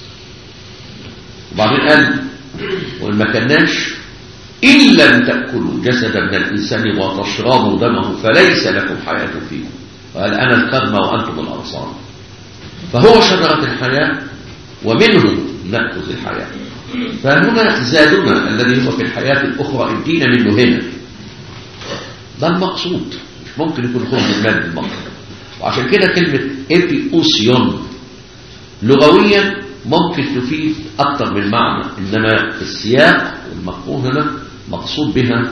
وبعدين قال وإن ما كناش إن لم تأكلوا جسد من الإنسان وتشربوا دمه فليس لكم حياة فيكم قال أنا الكرمة وأنتم الأغصان فهو شجرة الحياة ومنه نأخذ الحياة فهنا زادنا الذي هو في الحياة الأخرى ادينا منه هنا ده المقصود مش ممكن يكون خبز المادي المقصود وعشان كده كلمة إبيوسيون لغويا ممكن تفيد أكثر من معنى إنما في السياق المفهوم هنا مقصود بها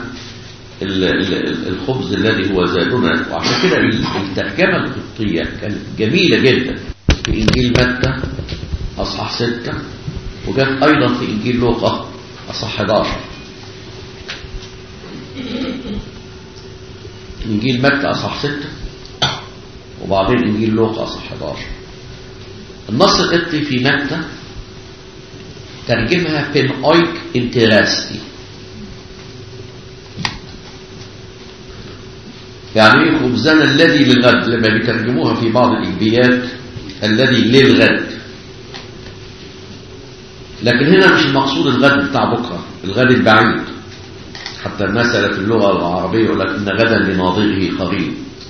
الخبز الذي هو زادنا وعشان كده الترجمة القبطية كانت جميلة جدا في إنجيل متى أصحاح ستة وجاءت أيضا في إنجيل لوقا أصحاح 11 إنجيل متى أصحاح 6 وبعدين إنجيل لوقا أصحاح 11 النص القبطي في متى ترجمها بين أويك انتراستي يعني ايه خبزنا الذي للغد لما بيترجموها في بعض الإنجيلات الذي للغد لكن هنا مش المقصود الغد بتاع بكرة الغد البعيد حتى المسألة في اللغة العربية يقول لك إن غدا لناظره قريب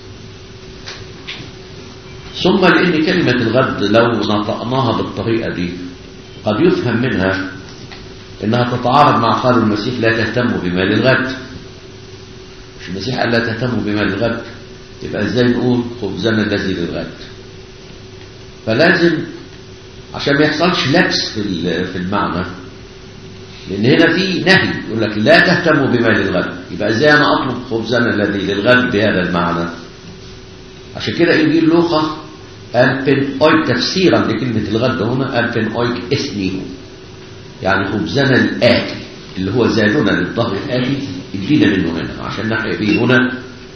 ثم لأن كلمة الغد لو نطقناها بالطريقة دي قد يفهم منها إنها تتعارض مع قول المسيح لا تهتموا بمال الغد مش المسيح قال لا تهتموا بمال الغد يبقى ازاي نقول خبزنا الذي للغد فلازم عشان ما يحصلش لبس في في المعنى لان هنا في نهي يقول لك لا تهتموا بمال الغد يبقى ازاي انا اطلب خبزنا الذي للغد بهذا المعنى عشان كده انجيل لوقا قال بن اويك تفسيرا لكلمه الغد هنا قال بن اويك اسمه يعني خبزنا الاتي اللي هو زادنا للظهر الاتي ادينا منه هنا عشان نحيا به هنا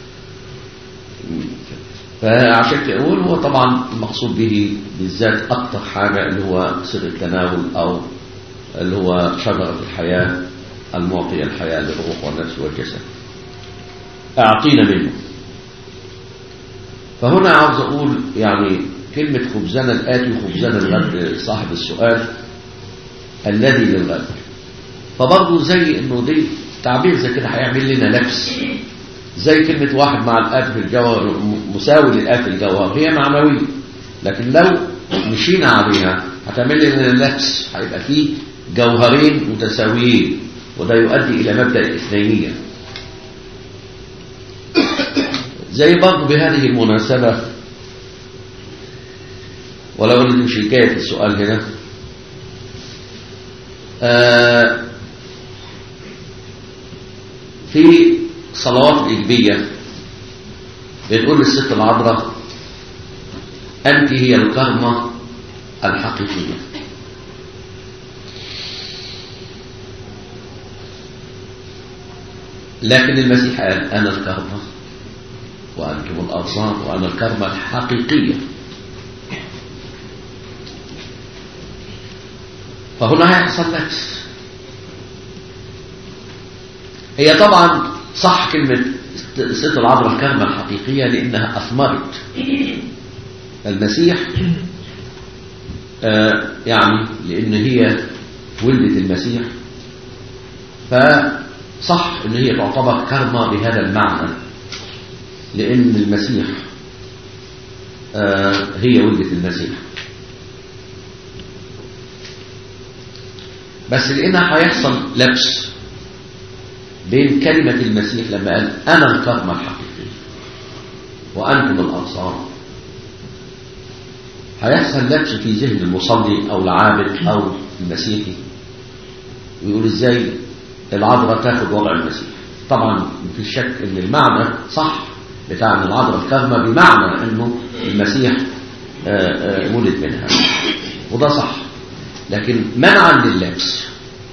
فعشان كده هو طبعا المقصود به بالذات اكتر حاجه اللي هو سر التناول او اللي هو شجره الحياه المعطيه الحياه للروح والنفس والجسد اعطينا منه فهنا عاوز اقول يعني كلمه خبزنا الاتي وخبزنا الغد صاحب السؤال الذي للغد فبرضه زي انه دي تعبير زي كده هيعمل لنا لبس زي كلمة واحد مع الآب في الجوهر مساوي للآب في الجوهر هي معنوية لكن لو مشينا عليها هتعمل لنا لبس هيبقى فيه جوهرين متساويين وده يؤدي إلى مبدأ الاثنينية زي برضه بهذه المناسبة ولو ان مش حكايه السؤال هنا آه في صلوات الإجبية بنقول للست العذراء أنت هي الكرمة الحقيقية لكن المسيح قال أنا الكرمة وأنتم الأبصار وأنا الكرمة الحقيقية فهنا هيحصل نفس هي طبعا صح كلمة ست العذراء الكرمة الحقيقية لأنها أثمرت المسيح آه يعني لأن هي ولدت المسيح فصح أن هي تعتبر كرمة بهذا المعنى لأن المسيح آه هي ولدت المسيح بس لأنها هيحصل لبس بين كلمة المسيح لما قال أنا الكرمة الحقيقية وأنتم الأبصار هيحصل لبس في ذهن المصلي أو العابد أو المسيحي ويقول إزاي العذراء تاخد وضع المسيح طبعا في شك ان المعنى صح بتاع ان العذراء الكرمة بمعنى انه المسيح آآ آآ ولد منها وده صح لكن منعا لللبس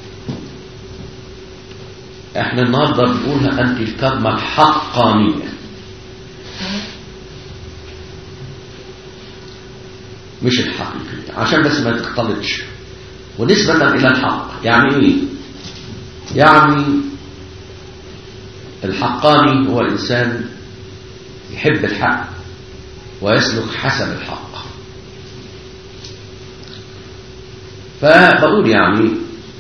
احنا النهارده بنقولها انت الكرمة الحقانية مش الحقيقية عشان بس ما تختلطش ونسبة إلى الحق يعني إيه؟ يعني الحقاني هو الإنسان يحب الحق ويسلك حسب الحق فبقول يعني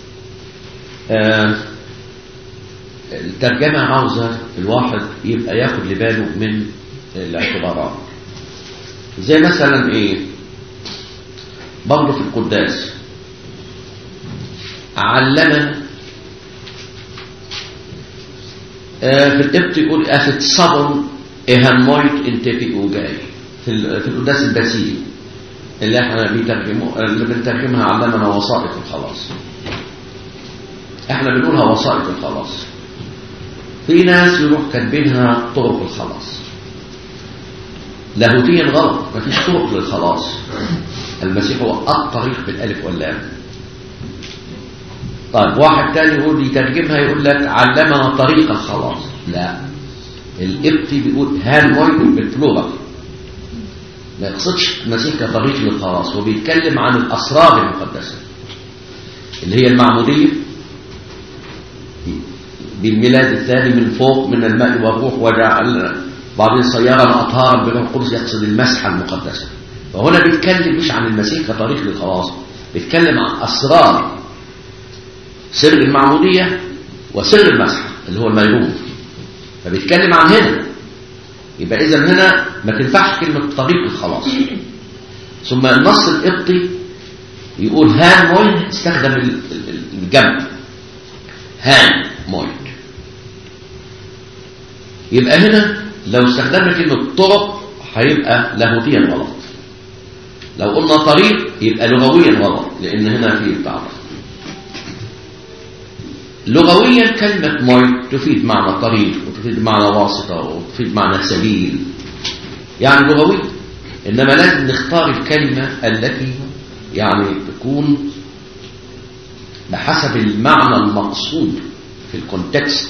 آه الترجمة عاوزة الواحد يبقى ياخد لباله من الاعتبارات زي مثلا ايه برضه في القداس علمنا آه في القبط يقول أفت صبر إهمويت انتفي وجاي في, في القداس البسيل اللي احنا بنترجمه اللي بنترجمها علمنا وسائط الخلاص احنا بنقولها وسائط الخلاص في ناس يروح كاتبينها طرق الخلاص لاهوتيا غلط مفيش طرق للخلاص المسيح هو الطريق بالالف واللام طيب واحد تاني يقول يترجمها يقول لك علمنا طريق الخلاص لا الابتي بيقول هالمويد بالبلوغة ما يقصدش المسيح كطريق للخلاص هو بيتكلم عن الأسرار المقدسة اللي هي المعمودية بالميلاد الثاني من فوق من الماء والروح وجعل بعضين صيارا أطهارا بالروح القدس يقصد المسحة المقدسة فهنا بيتكلم مش عن المسيح كطريق للخلاص بيتكلم عن أسرار سر المعمودية وسر المسحة اللي هو الميرون فبيتكلم عن هنا يبقى إذا هنا ما تنفعش كلمة طريق الخلاص ثم النص القبطي يقول هان مويد استخدم الجمع هان مويد يبقى هنا لو استخدمنا كلمة طرق هيبقى لاهوتيا غلط لو قلنا طريق يبقى لغويا غلط لأن هنا في تعرف لغويا كلمة مويد تفيد معنى طريق وتفيد معنى واسطة وتفيد معنى سبيل يعني لغويا إنما لازم نختار الكلمة التي يعني تكون بحسب المعنى المقصود في الكونتكست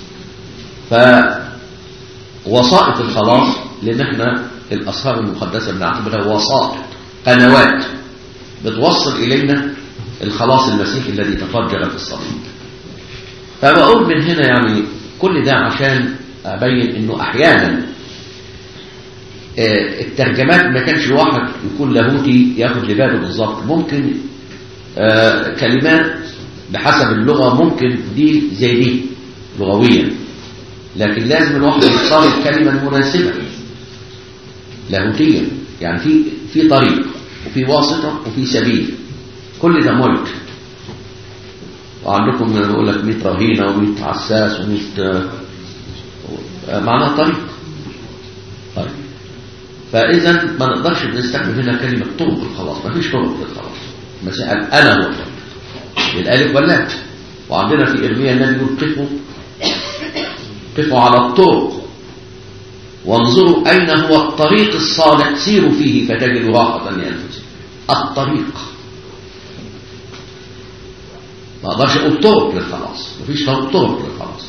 فوسائط الخلاص لأن احنا الأسرار المقدسة بنعتبرها وسائط قنوات بتوصل إلينا الخلاص المسيحي الذي تفجر في الصليب فبقول من هنا يعني كل ده عشان أبين أنه أحيانا الترجمات ما كانش الواحد يكون لاهوتي ياخد لباله بالظبط ممكن كلمات بحسب اللغة ممكن دي زي دي لغويا لكن لازم الواحد يختار الكلمة المناسبة لاهوتيا يعني في في طريق وفي واسطة وفي سبيل كل ده ملك وعندكم انا بقول لك 100 رهينه و100 عساس و100 معناها طريق طيب فإذا ما نقدرش نستخدم هنا كلمة طرق الخلاص ما فيش طرق للخلاص مسائل أنا هو الطريق الألف واللام وعندنا في إرميا النبي يقول قفوا قفوا على الطرق وانظروا أين هو الطريق الصالح سيروا فيه فتجدوا راحة لأنفسكم الطريق ما اقدرش اقول طرق للخلاص مفيش طرق للخلاص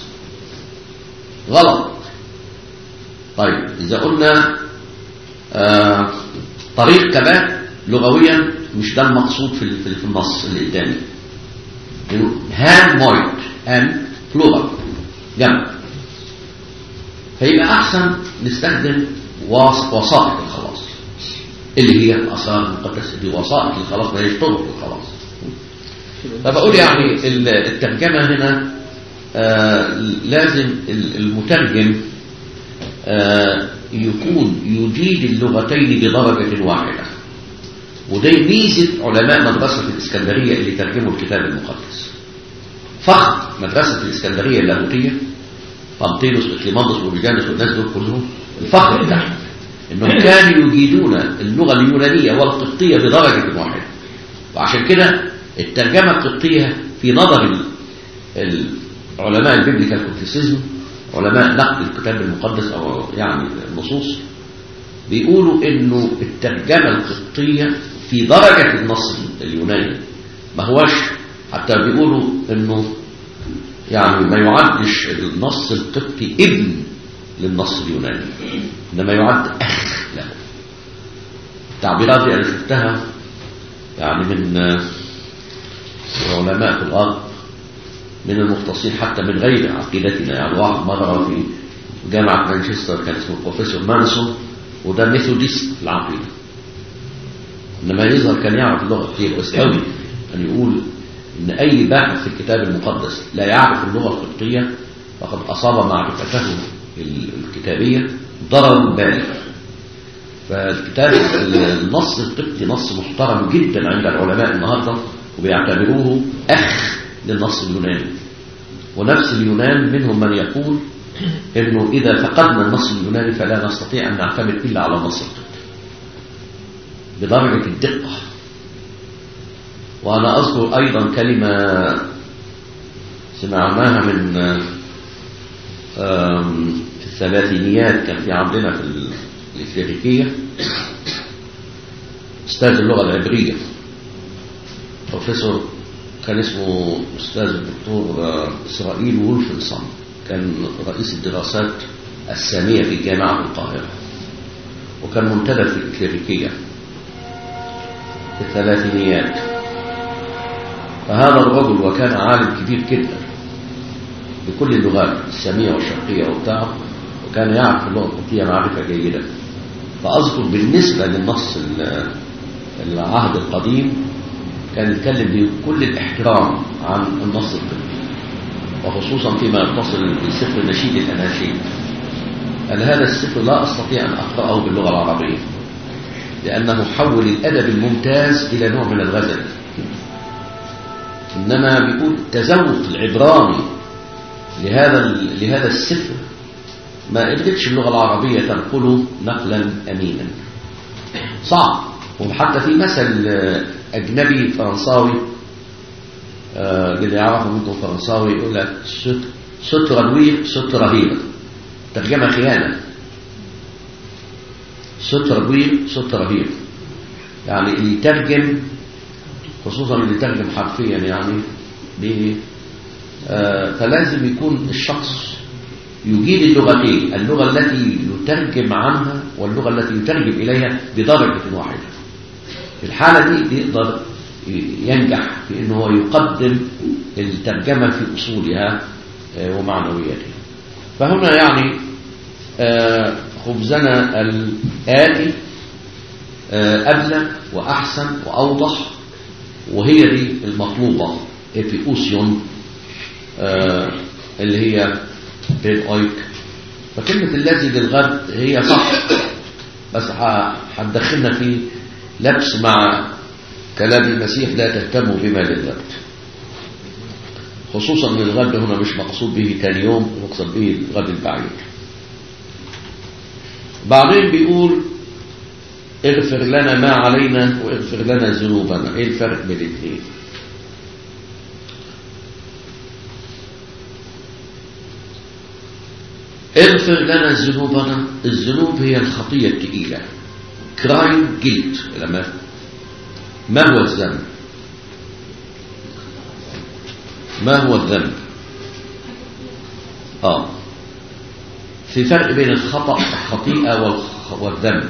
غلط طيب اذا قلنا آه طريق كمان لغويا مش ده المقصود في في النص اللي قدامي هان مويت هان بلورال جمع فيبقى احسن نستخدم وسائط الخلاص اللي هي الاثار المقدسه دي وسائط الخلاص ما هيش طرق الخلاص فبقول يعني الترجمة هنا آه لازم المترجم آه يكون يجيد اللغتين بدرجة واحدة وده ميزة علماء مدرسة الإسكندرية اللي ترجموا الكتاب المقدس فخر مدرسة الإسكندرية اللاهوتية بامطيلوس وكليماندوس وبيجانوس والناس دول كلهم الفخر بتاعهم انهم كانوا يجيدون اللغة اليونانية والقبطية بدرجة واحدة وعشان كده الترجمة القبطية في نظر العلماء البيبليكال كونفيسيزم علماء نقد الكتاب المقدس أو يعني النصوص بيقولوا انه الترجمة القبطية في درجة النص اليوناني ما هوش حتى بيقولوا انه يعني ما يعدش النص القبطي ابن للنص اليوناني انما يعد اخ له التعبيرات دي انا شفتها يعني من علماء في الغرب من المختصين حتى من غير عقيدتنا يعني واحد مرة في جامعة مانشستر كان اسمه البروفيسور مانسون وده ميثوديست في العقيدة إنما يظهر كان يعرف اللغة كتير بس قوي أن يقول إن أي باحث في الكتاب المقدس لا يعرف اللغة القبطية فقد أصاب معرفته الكتابية ضرر بالغ فالكتاب النص القبطي نص محترم جدا عند العلماء النهارده وبيعتبروه أخ للنص اليوناني ونفس اليونان منهم من يقول انه اذا فقدنا النص اليوناني فلا نستطيع ان نعتمد الا على النص القبطي بدرجه الدقه وانا اذكر ايضا كلمه سمعناها من في الثلاثينيات كان في عندنا في الافريقيه استاذ اللغه العبريه بروفيسور كان اسمه أستاذ الدكتور إسرائيل وولفنسون كان رئيس الدراسات السامية في جامعة القاهرة وكان منتدب في الكليريكية في الثلاثينيات فهذا الرجل وكان عالم كبير جدا بكل اللغات السامية والشرقية وبتاع وكان يعرف اللغة القبطية معرفة جيدة فأذكر بالنسبة للنص العهد القديم كان يتكلم بكل الاحترام عن النص القبطي وخصوصا فيما يتصل بسفر نشيد الأناشيد قال هذا السفر لا أستطيع أن أقرأه باللغة العربية لأنه حول الأدب الممتاز إلى نوع من الغزل إنما بيقول تذوق العبراني لهذا لهذا السفر ما قدرتش اللغة العربية تنقله نقلا أمينا صعب وحتى في مثل أجنبي فرنساوي اللي يعرفه منكم فرنساوي يقول لك سترة دوير سترة هيرة ترجمة خيانة سترة دوير سترة هيرة يعني اللي يترجم خصوصا اللي يترجم حرفيا يعني ب فلازم يكون الشخص يجيد اللغتين اللغة التي يترجم عنها واللغة التي يترجم إليها بدرجة واحدة في الحالة دي يقدر ينجح في أنه هو يقدم الترجمة في أصولها ومعنوياتها فهنا يعني خبزنا الآتي أبلغ وأحسن وأوضح وهي دي المطلوبة إبيوسيون اللي هي بين أويك فكلمة الذي للغد هي صح بس هتدخلنا في لبس مع كلام المسيح لا تهتموا بما للغد خصوصا ان الغد هنا مش مقصود به تاني يوم مقصود به الغد البعيد بعدين بيقول اغفر لنا ما علينا واغفر لنا ذنوبنا ايه الفرق بين الاثنين اغفر لنا ذنوبنا الذنوب هي الخطية الثقيلة كرايم جلد لما ما هو الذنب ما هو الذنب اه في فرق بين الخطأ الخطيئة والخ- والذنب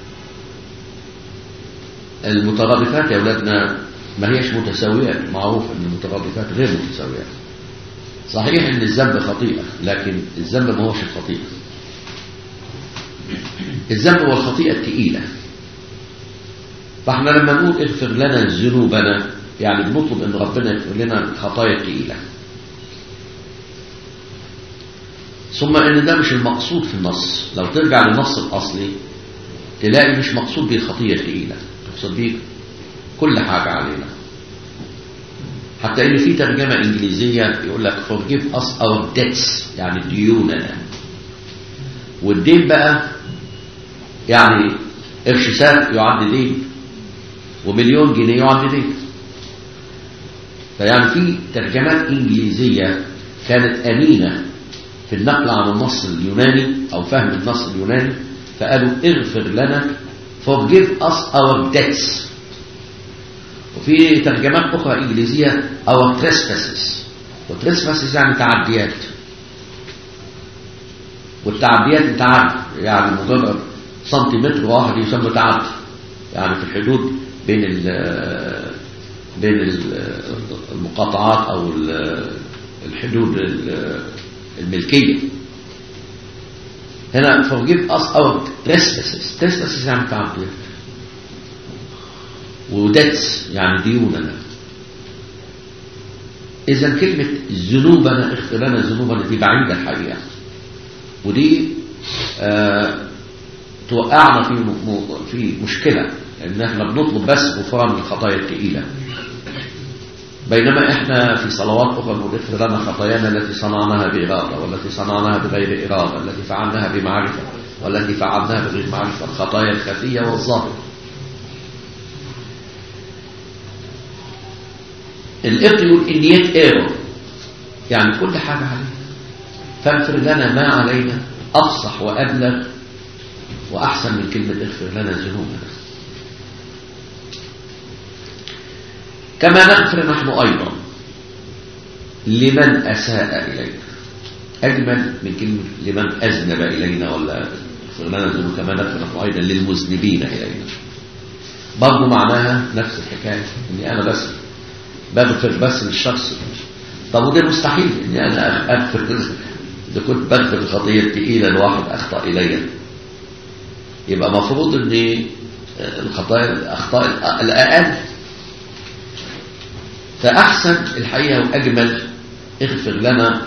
المترادفات يا أولادنا ما هيش متساويات معروف أن المترادفات غير متساويات صحيح أن الذنب خطيئة لكن الذنب ما هوش الخطيئة الذنب هو الخطيئة الثقيلة فاحنا لما نقول اغفر لنا ذنوبنا يعني بنطلب ان ربنا يغفر لنا الخطايا الثقيله ثم ان ده مش المقصود في النص لو ترجع للنص الاصلي تلاقي مش مقصود بيه الخطيه الثقيله تقصد بيه كل حاجه علينا حتى ان في ترجمه انجليزيه يقول لك forgive us our debts يعني ديوننا والدين بقى يعني قرش ساب يعد دين ومليون جنيه يعد دين فيعني في ترجمات انجليزيه كانت امينه في النقل عن النص اليوناني او فهم النص اليوناني فقالوا اغفر لنا forgive us our debts وفي ترجمات اخرى انجليزيه our trespasses والتريسباسز يعني تعديات والتعديات انت عارف يعني مجرد سنتيمتر واحد يسمى تعدي يعني في الحدود بين ال بين ال- المقاطعات او ال- الحدود ال- الملكيه هنا forgive us our trespasses trespasses يعني تعديات ودتس يعني ديوننا إذا كلمة ذنوبنا اغفر لنا ذنوبنا دي بعيدة الحقيقة ودي آه توقعنا في م- م- في مشكلة إن احنا بنطلب بس غفران الخطايا الثقيلة بينما احنا في صلوات أخرى نقول اغفر لنا خطايانا التي صنعناها بإرادة والتي صنعناها بغير إرادة التي فعلناها بمعرفة والتي فعلناها بغير معرفة الخطايا الخفية والظاهرة الابن يقول النيات ايرور يعني كل حاجة علينا فاغفر لنا ما علينا أفصح وأبلغ وأحسن من كلمة اغفر لنا ذنوبنا كما نغفر نحن أيضا لمن أساء إلينا أجمل من كلمة لمن أذنب إلينا ولا اغفر لنا ذنوب كما نغفر نحن أيضا للمذنبين إلينا برضه معناها نفس الحكاية إني أنا بس بغفر بس للشخص طب وده مستحيل اني انا اغفر اذا كنت بغفر الخطيه الثقيله لواحد اخطا الي يبقى مفروض ان الخطايا الاخطاء الاقل فاحسن الحقيقه واجمل اغفر لنا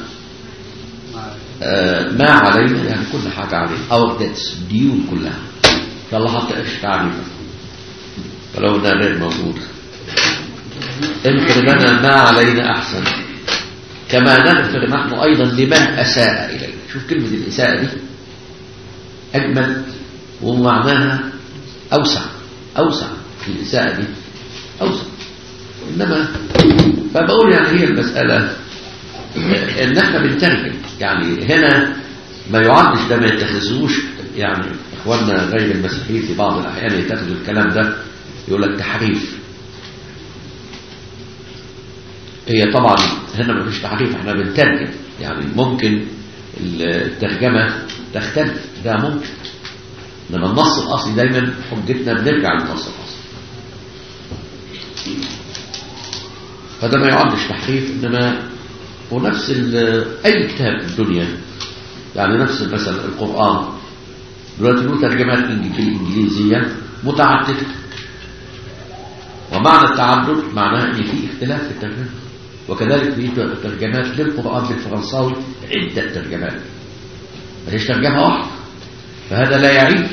آه، ما علينا يعني كل حاجه علينا اور ديتس ديون كلها فالله حط ايش تعريفه فلو ده غير موجود اغفر لنا ما علينا أحسن كما نغفر نحن أيضا لمن أساء إلينا شوف كلمة الإساءة دي أجمل ومعناها أوسع أوسع في الإساءة دي أوسع إنما فبقول يعني هي المسألة إن احنا بنترجم يعني هنا ما يعدش ده ما يتخذوش يعني إخواننا غير المسيحيين في بعض الأحيان يتخذوا الكلام ده يقول لك تحريف هي طبعا هنا ما فيش تحريف احنا بنترجم يعني ممكن الترجمة تختلف ده ممكن انما النص الاصلي دايما حجتنا بنرجع للنص الاصلي فده ما يعدش تحريف انما ونفس ال- اي كتاب في الدنيا يعني نفس مثلا القرآن دلوقتي له ترجمات إنج- بالانجليزية متعددة ومعنى التعدد معناه ان في اختلاف في الترجمه وكذلك في ترجمات للقران بالفرنساوي عده ترجمات ما هيش ترجمه واحده فهذا لا يعيب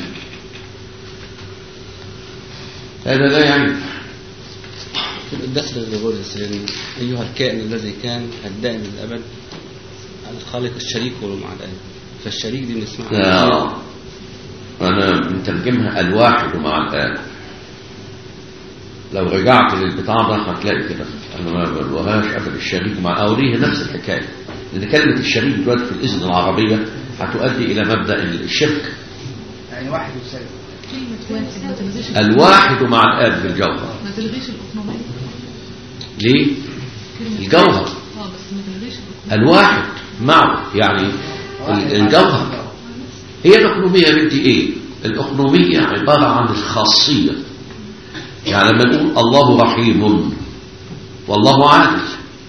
هذا لا يعيب الدخل الغول السريري أيها الكائن الذي كان الدائم للأبد الخالق الشريك هو مع الآب فالشريك دي بنسمعها لا انا انت بيترجمها الواحد مع الآب لو رجعت للبتاع ده هتلاقي كده انا ما بلوهاش ابدا الشريك مع اوريه نفس الحكايه لان كلمه الشريك دلوقتي في الاذن العربيه هتؤدي الى مبدا الشرك يعني واحد وسالب كلمة واحد ما تلغيش الواحد مع الاب في الجوهر ما تلغيش الأقنومية ليه كلمة الجوهر اه بس ما تلغيش الأقنومية الواحد معه يعني ال- الجوهر هي الأقنومية يا بنتي إيه؟ الأقنومية عبارة عن الخاصية يعني لما نقول الله رحيم والله عادل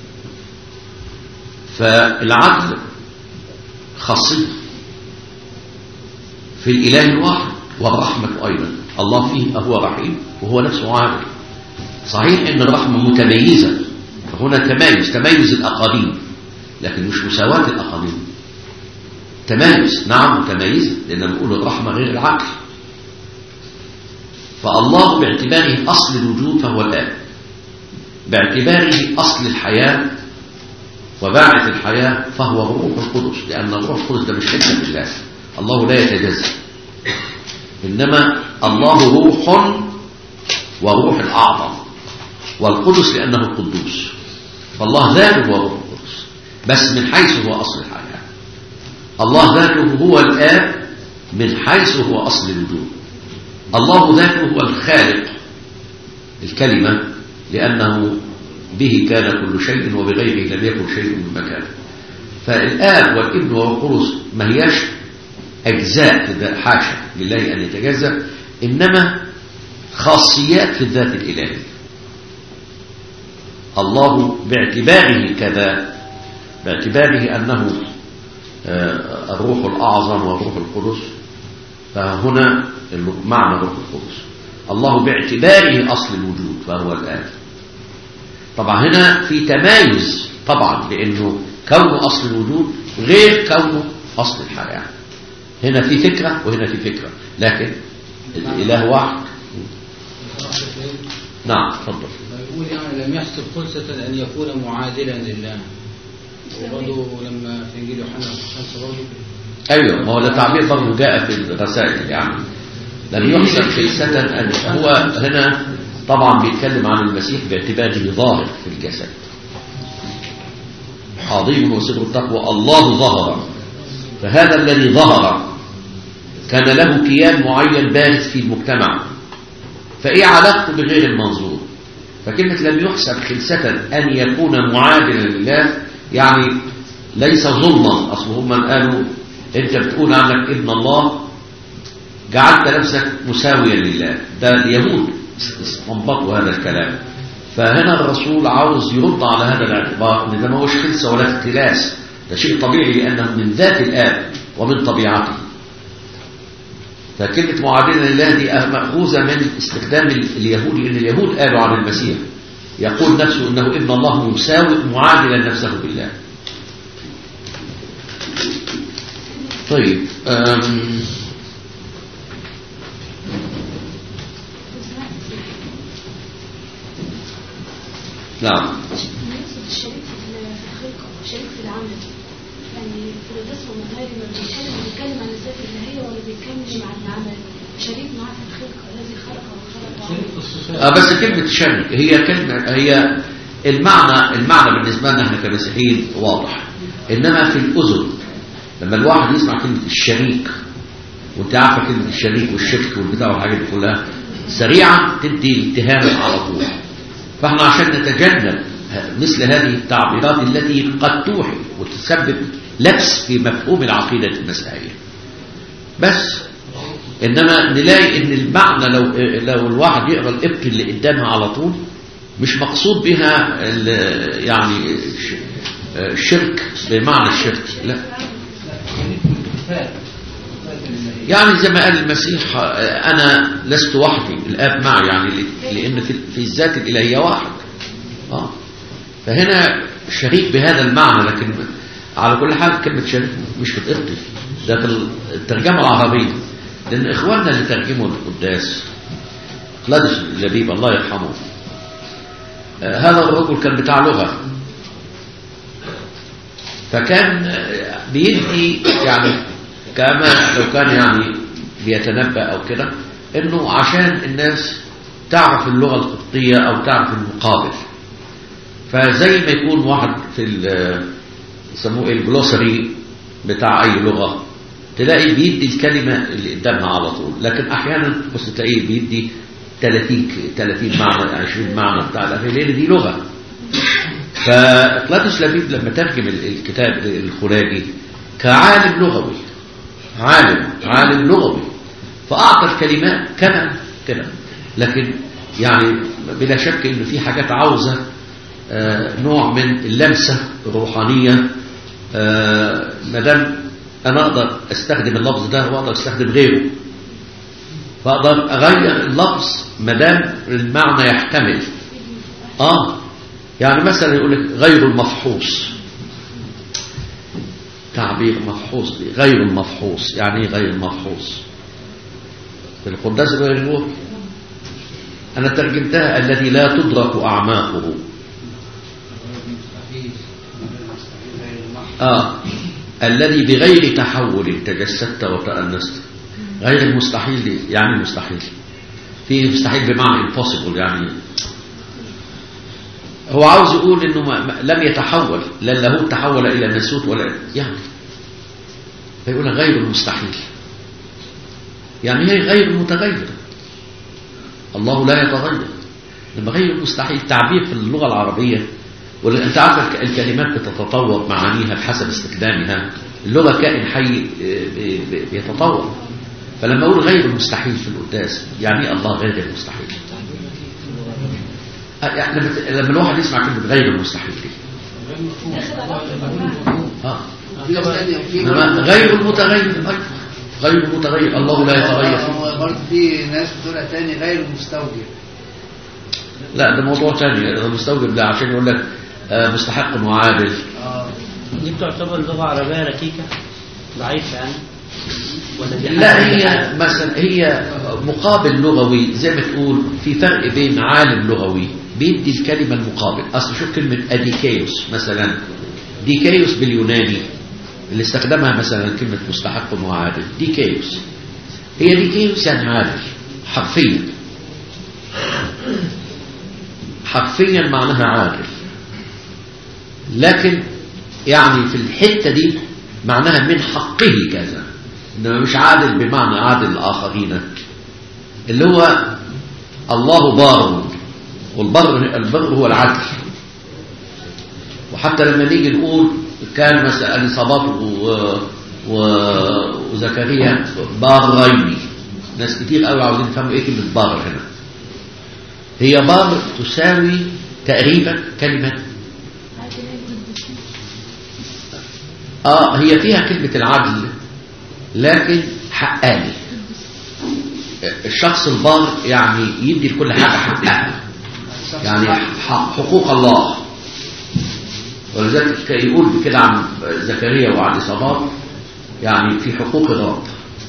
فالعدل خاصية في الإله الواحد والرحمة أيضا الله فيه هو رحيم وهو نفسه عادل صحيح أن الرحمة متميزة فهنا تمايز تميز الأقاليم لكن مش مساواة الأقاليم تمايز نعم متميزة لأن نقول الرحمة غير العقل فالله باعتباره أصل الوجود فهو الآب باعتباره أصل الحياة وباعث الحياة فهو الروح القدس لأن الروح القدس ده مش حكمة الله الله لا يتجزأ إنما الله روح وروح الأعظم والقدس لأنه القدوس فالله ذاته هو الروح القدس بس من حيث هو أصل الحياة الله ذاته هو الآب من حيث هو أصل الوجود الله ذاته هو الخالق الكلمة لأنه به كان كل شيء وبغيره لم يكن شيء من مكانه فالآب والابن والقدس ما هياش أجزاء في الذات حاشا لله أن يتجزأ إنما خاصيات في الذات الإلهية الله باعتباره كذا باعتباره أنه آه، الروح الأعظم والروح القدس فهنا معنى الروح القدس الله باعتباره أصل الوجود فهو الآب طبعا هنا في تمايز طبعا لأنه كونه أصل الوجود غير كونه أصل الحياة هنا في فكرة وهنا في فكرة لكن الإله واحد نعم تفضل يقول يعني لم يحسب خلصة أن يكون معادلا لله وبرضه لما في إنجيل يوحنا الخمسة برضه أيوة ما هو ده تعبير برضه جاء في الرسائل يعني لم يحسب خلسة أن هو هنا طبعا بيتكلم عن المسيح باعتباره ظاهر في الجسد عظيم وسر التقوى الله ظهر فهذا الذي ظهر كان له كيان معين بارز في المجتمع فإيه علاقته بغير المنظور فكلمة لم يحسب خلسة أن يكون معادلا لله يعني ليس ظلما أصل هم قالوا أنت بتقول عنك ابن الله جعلت نفسك مساويا لله ده اليهود استنبطوا هذا الكلام فهنا الرسول عاوز يرد على هذا الاعتبار ان ده ما هوش خلسه ولا اختلاس ده شيء طبيعي لانه من ذات الاب ومن طبيعته فكلمة معادلة لله دي مأخوذة من استخدام اليهود لأن اليهود قالوا عن المسيح يقول نفسه أنه ابن الله مساوي معادلا نفسه بالله طيب أم نعم نقصد الشريك في الخلقة شريك في العمل يعني في القدس والمغارب لما بيتكلم بيتكلم عن الذات الإلهية ولا بيتكلم عن العمل شريك معاه في الخلقة الذي خلق وخلق شريك وعمل. في الصفات آه بس كلمة شرك هي كلمة هي المعنى المعنى بالنسبة لنا احنا كمسيحيين واضح إنما في الأذن لما الواحد يسمع كلمة الشريك وانت عارفة كلمة الشريك والشرك والبتاع والحاجات دي كلها سريعا تدي الاتهام على طول فاحنا عشان نتجنب مثل هذه التعبيرات التي قد توحي وتسبب لبس في مفهوم العقيدة المسيحية بس انما نلاقي ان المعنى لو لو الواحد يقرا الابط اللي قدامها على طول مش مقصود بها ال- يعني ش- الشرك بمعنى الشرك لا يعني زي ما قال المسيح انا لست وحدي الاب معي يعني لان في في الذات الالهيه واحد اه فهنا شريك بهذا المعنى لكن على كل حال كلمه شريك مش بتقضي ده في الترجمه العربيه لان اخواننا اللي ترجموا القداس كلادس لبيب الله يرحمه آه، هذا الرجل كان بتاع لغه فكان آه، بيدي يعني كما لو كان يعني بيتنبأ أو كده إنه عشان الناس تعرف اللغة القبطية أو تعرف المقابل فزي ما يكون واحد في ال- يسموه إيه الجلوسري بتاع أي لغة تلاقي بيدي الكلمة اللي قدامها على طول لكن أحيانا بص تلاقيه بيدي 30 ك- 30 معنى 20 معنى بتاع الأخير لأن دي لغة فإقلاطس لبيب لما ترجم ال- الكتاب الخلاجي كعالم لغوي عالم عالم لغوي فأعطى الكلمات كما كده لكن يعني بلا شك إن في حاجات عاوزة آه، نوع من اللمسة الروحانية آه، ما دام أنا أقدر أستخدم اللفظ ده وأقدر أستخدم غيره فأقدر أغير اللفظ ما دام المعنى يحتمل آه يعني مثلا يقول لك غير المفحوص تعبير مفحوص دي غير المفحوص يعني إيه غير المفحوص في القداس غير الروح أنا ترجمتها الذي لا تدرك أعماقه آه الذي بغير تحول تجسدت وتأنست غير المستحيل دي يعني مستحيل في مستحيل بمعنى impossible يعني هو عاوز يقول انه ما ما لم يتحول لا اللاهوت تحول الى ناسوت ولا يعني فيقول غير المستحيل يعني هي غير متغيرة الله لا يتغير لما غير المستحيل تعبير في اللغة العربية ولا انت عارف الك- الكلمات بتتطور معانيها بحسب استخدامها اللغة كائن حي آه، ب- ب- بيتطور فلما اقول غير المستحيل في القداس يعني إيه الله غير المستحيل آه، يعني لما- لما الواحد يسمع كلمة غير المستحيل دي اه في ناس تانية في إنما غير المتغير أيضا غير المتغير الله لا يتغير هو برضه في ناس بتقولها تاني غير مستوجب لا ده موضوع ثاني المستوجب ده عشان يقول لك آه، مستحق وعادل اه دي بتعتبر لغة عربية ركيكة ضعيفة يعني ولا دي لا حاجة- هي مثلا هي مقابل لغوي زي ما تقول في فرق بين عالم لغوي بيدي الكلمة المقابل أصل شوف كلمة أديكيوس مثلا ديكيوس باليوناني اللي استخدمها مثلا كلمة مستحق وعادل ديكيوس هي ديكيوس يعني عادل حرفيا حرفيا معناها عادل لكن يعني في الحتة دي معناها من حقه كذا إنما مش عادل بمعنى عادل الآخرين اللي هو الله بار والبر البر هو العدل وحتى لما نيجي نقول كان مثلا اليصابات و... و... وزكريا بارين ناس كتير قوي عاوزين يفهموا ايه كلمه بار هنا هي بار تساوي تقريبا كلمه اه هي فيها كلمه العدل لكن حقاني الشخص البار يعني يدي لكل حاجه حقها يعني حق- حقوق الله ولذلك كان يقول كده عن زكريا وعن إصابات يعني في حقوق الرب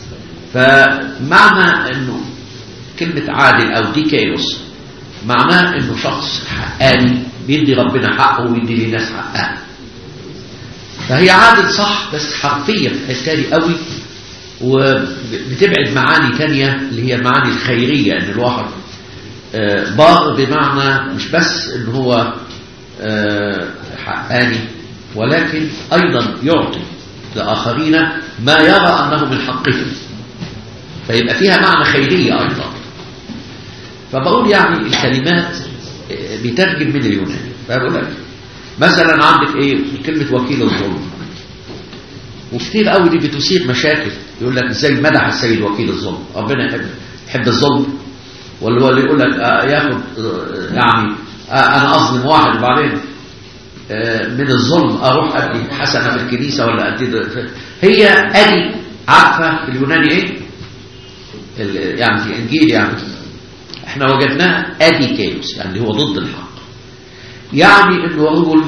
فمعنى انه كلمة عادل او ديكيوس معناه انه شخص حقاني بيدي ربنا حقه ويدي للناس حقها فهي عادل صح بس حرفيا في الحته دي قوي وبتبعد معاني تانية اللي هي المعاني الخيرية ان الواحد آه، بار بمعنى مش بس ان هو آه، حقاني ولكن ايضا يعطي لاخرين ما يرى انه من حقهم فيبقى فيها معنى خيرية ايضا فبقول يعني الكلمات آه، بيترجم من اليوناني فبقول لك مثلا عندك ايه كلمة وكيل الظلم وكتير قوي دي بتثير مشاكل يقول لك ازاي مدح السيد وكيل الظلم ربنا يحب يحب الظلم ولا هو اللي يقول لك آه ياخد آه يعني آه انا اظلم واحد وبعدين آه من الظلم اروح ادي حسنه في الكنيسه ولا ادي ده- هي ادي عارفه في اليوناني ايه؟ ال- يعني في الانجيل يعني احنا وجدناها ادي كيوس يعني هو ضد الحق يعني انه رجل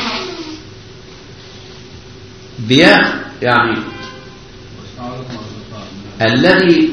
بيا يعني الذي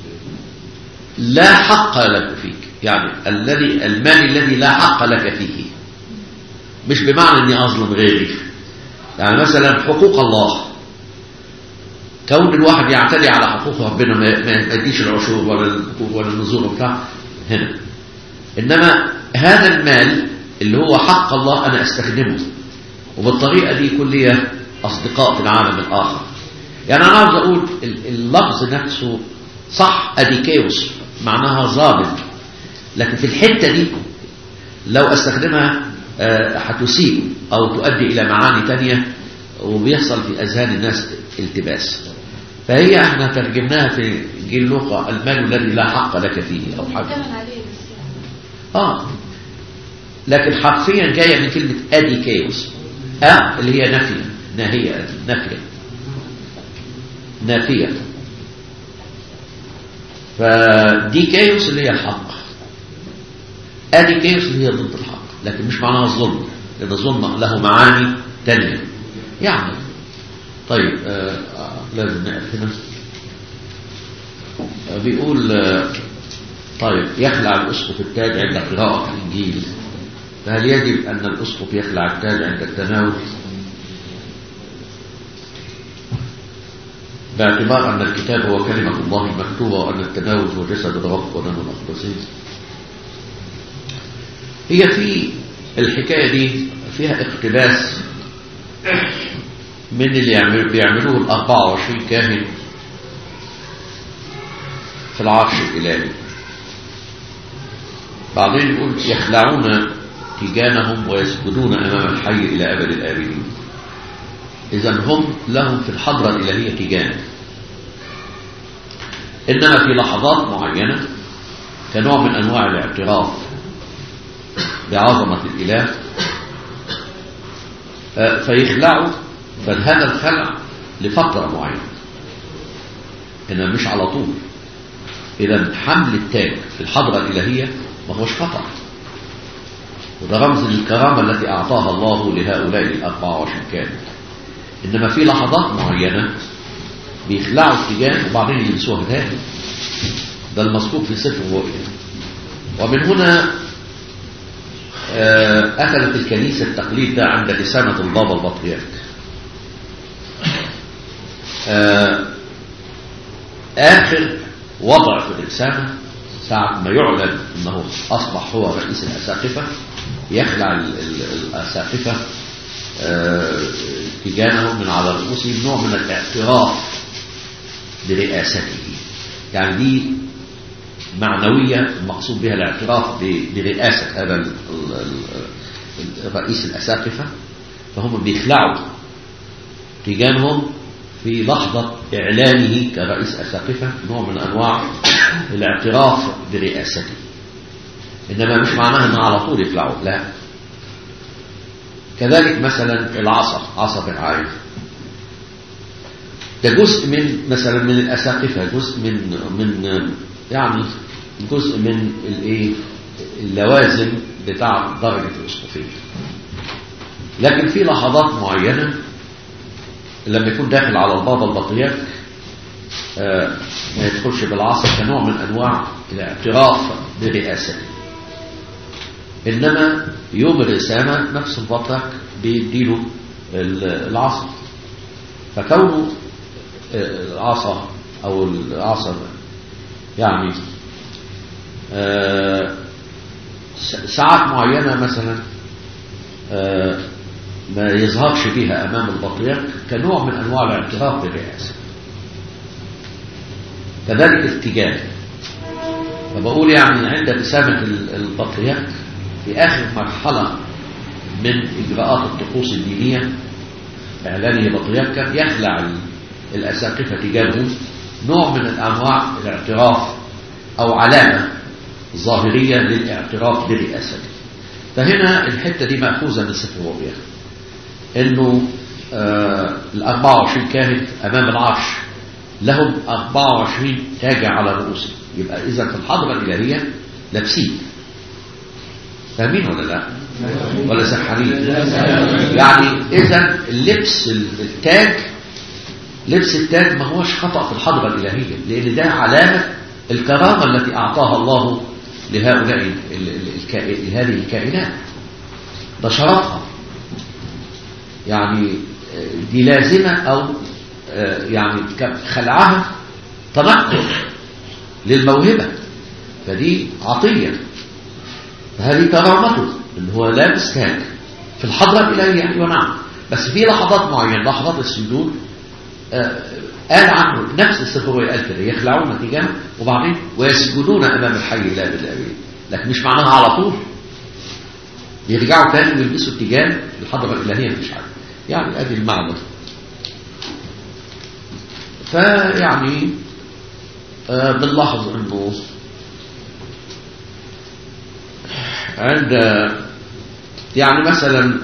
لا حق لك فيك يعني الذي المال الذي لا حق لك فيه مش بمعنى اني اظلم غيري يعني مثلا حقوق الله كون الواحد يعتدي على حقوق ربنا ما ما- ما يديش العشور ولا البخور ولا النذور بتاع هنا انما هذا المال اللي هو حق الله انا استخدمه وبالطريقه دي يكون لي اصدقاء في العالم الاخر يعني انا عاوز اقول ال- اللفظ نفسه صح اديكيوس معناها ظالم لكن في الحته دي لو استخدمها آه، هتسيء او تؤدي الى معاني تانية وبيحصل في اذهان الناس التباس فهي احنا ترجمناها في انجيل لوقا المال الذي لا حق لك فيه او حق مؤتمن عليه بس يعني اه لكن حرفيا جايه من كلمه اديكيوس اه اللي هي نافيه ناهيه نافيه نافيه فديكيوس اللي هي الحق اديكيوس اللي هي ضد الحق لكن مش معناها الظلم لان الظلم له معاني تانية يعني طيب آه آه، لازم نقف هنا آه، بيقول آه طيب يخلع الأسقف التاج عند قراءة الإنجيل فهل يجب أن الأسقف يخلع التاج عند التناول باعتبار أن الكتاب هو كلمة الله المكتوبة وأن التناول هو جسد الرب ودم الأقدسين هي في الحكاية دي فيها اقتباس من اللي يعمل بيعملوه ال 24 كاهن في العرش الإلهي بعدين يقول يخلعون تيجانهم ويسجدون أمام الحي إلى أبد الآبدين إذا هم لهم في الحضرة الإلهية تيجان إنما في لحظات معينة كنوع من أنواع الاعتراف بعظمة الإله آه، فيخلعوا بل هذا الخلع لفترة معينة إنما مش على طول إذا حمل التاج في الحضرة الإلهية ما هوش خطأ وده رمز للكرامة التي أعطاها الله لهؤلاء الأربعة وعشرين كانت إنما في لحظات معينة بيخلعوا التيجان وبعدين يلبسوها تاني ده المذكور في سفر الرؤيا ومن هنا آه، أخذت الكنيسة التقليد ده عند رسالة البابا البطريرك آه، آخر وضع في الرسالة ساعة ما يعلن أنه أصبح هو رئيس الأساقفة يخلع ال- ال- الأساقفة آه، تيجانهم من على رؤوسهم نوع من الاعتراف برئاسته يعني دي معنوية المقصود بها الاعتراف ب- برئاسة هذا ال- ال- ال- الرئيس الأساقفة فهم بيخلعوا تيجانهم في لحظة إعلانه كرئيس أساقفة نوع من أنواع الاعتراف برئاسته إنما مش معناها أنه على طول يخلعوا لا كذلك مثلا العصا عصا الرعاية ده جزء من مثلا من الأساقفة جزء من من يعني جزء من الايه اللوازم بتاع درجة الأسقفية لكن في لحظات معينة لما يكون داخل على البابا البطريرك آه، ما يدخلش بالعصا كنوع من أنواع الاعتراف برئاسته إنما يوم الرسامة نفس البطرك بيديله ال- العصا فكونه آه، العصا أو العصا يعني آه، س- ساعات معينة مثلا آه، ما يظهرش بها أمام البطريرك كنوع من أنواع الاعتراف بالرئاسة كذلك التجاه فبقول يعني عند رسامة ال- البطريرك في آخر مرحلة من إجراءات الطقوس الدينية إعلانه بطريركا يخلع ال- الأساقفة تجاهه نوع من أنواع الاعتراف أو علامة ظاهرية للاعتراف برئاسته فهنا الحتة دي مأخوذة من سفر الرؤيا انه آه ال 24 كاهن امام العرش لهم 24 تاج على رؤوسهم يبقى اذا في الحضره الالهيه لابسين فاهمين ولا لا ولا سحرين يعني اذا اللبس التاج لبس التاج ما هوش خطا في الحضره الالهيه لان ده علامه الكرامه التي اعطاها الله لهؤلاء ال- ال- الكائن- لهذه الكائنات ده شرفها يعني دي لازمة أو آه، يعني ك- خلعها تنقل للموهبة فدي عطية فهذه كرامته اللي هو لابس تاج في الحضرة الإلهية أيوة نعم بس في لحظات معينة لحظات السجود آه، قال عنه نفس السفر قال كده يخلعون تجاه وبعدين ويسجدون أمام الحي لا بالآبين لكن مش معناها على طول يرجعوا تاني ويلبسوا التيجان الحضرة الإلهية مش عارف يعني ادي المعنى فيعني آه بنلاحظ انه عند يعني مثلا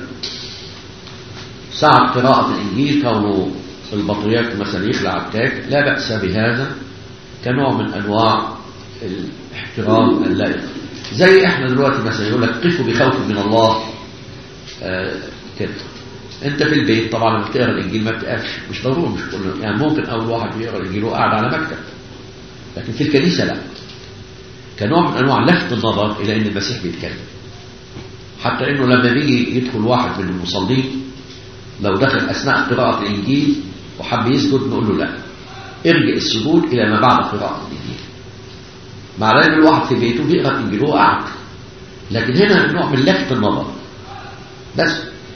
ساعة قراءة الإنجيل كونه البطريرك مثلا يخلع التاج لا بأس بهذا كنوع من أنواع الاحترام اللائق زي احنا دلوقتي مثلا يقول لك قفوا بخوف من الله آه كده انت في البيت طبعا لما بتقرا الانجيل ما بتقفش مش ضروري مش كله يعني ممكن اول واحد بيقرا الانجيل وهو قاعد على مكتب لكن في الكنيسه لا كنوع من انواع لفت النظر الى ان المسيح بيتكلم حتى انه لما بيجي يدخل واحد من المصلين لو دخل اثناء قراءه الانجيل وحب يسجد نقول له لا ارجع السجود الى ما بعد قراءه الانجيل مع ان الواحد في بيته بيقرا الانجيل وهو قاعد لكن هنا نوع من لفت النظر بس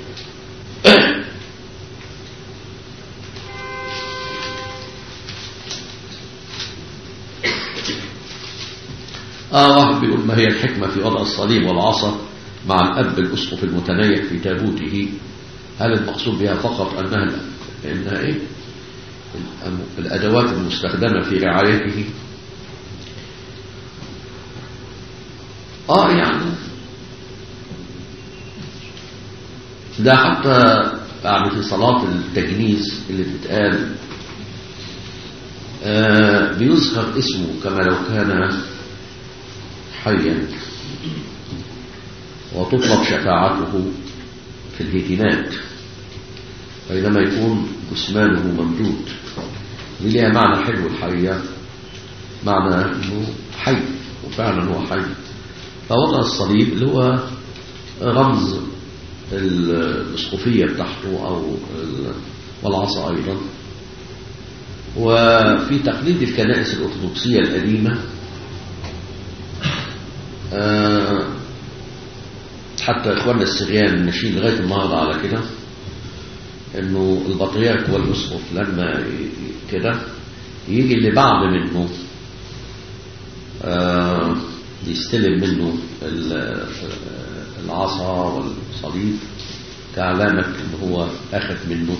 آه واحد بيقول ما هي الحكمة في وضع الصليب والعصا مع الأب الأسقف المتنيح في تابوته هل المقصود بها فقط أنها إنها إيه الأم- الأدوات المستخدمة في رعايته آه يعني ده حتى يعني في صلاة التجنيز اللي بتتقال آه بيذكر اسمه كما لو كان حيا وتطلب شفاعته في الهتنات بينما يكون جسمانه ممدود دي ليها معنى حلو الحقيقة معنى انه حي وفعلا هو حي فوضع الصليب اللي هو رمز الاسقفية بتاعته او ال- والعصا ايضا وفي تقليد الكنائس الارثوذكسية القديمة آه، حتى اخواننا السريان ماشيين لغايه النهارده على كده انه البطريرك والاسقف لما ي- كده يجي اللي بعد منه آه، يستلم منه ال- العصا والصليب كعلامة ان هو اخذ منه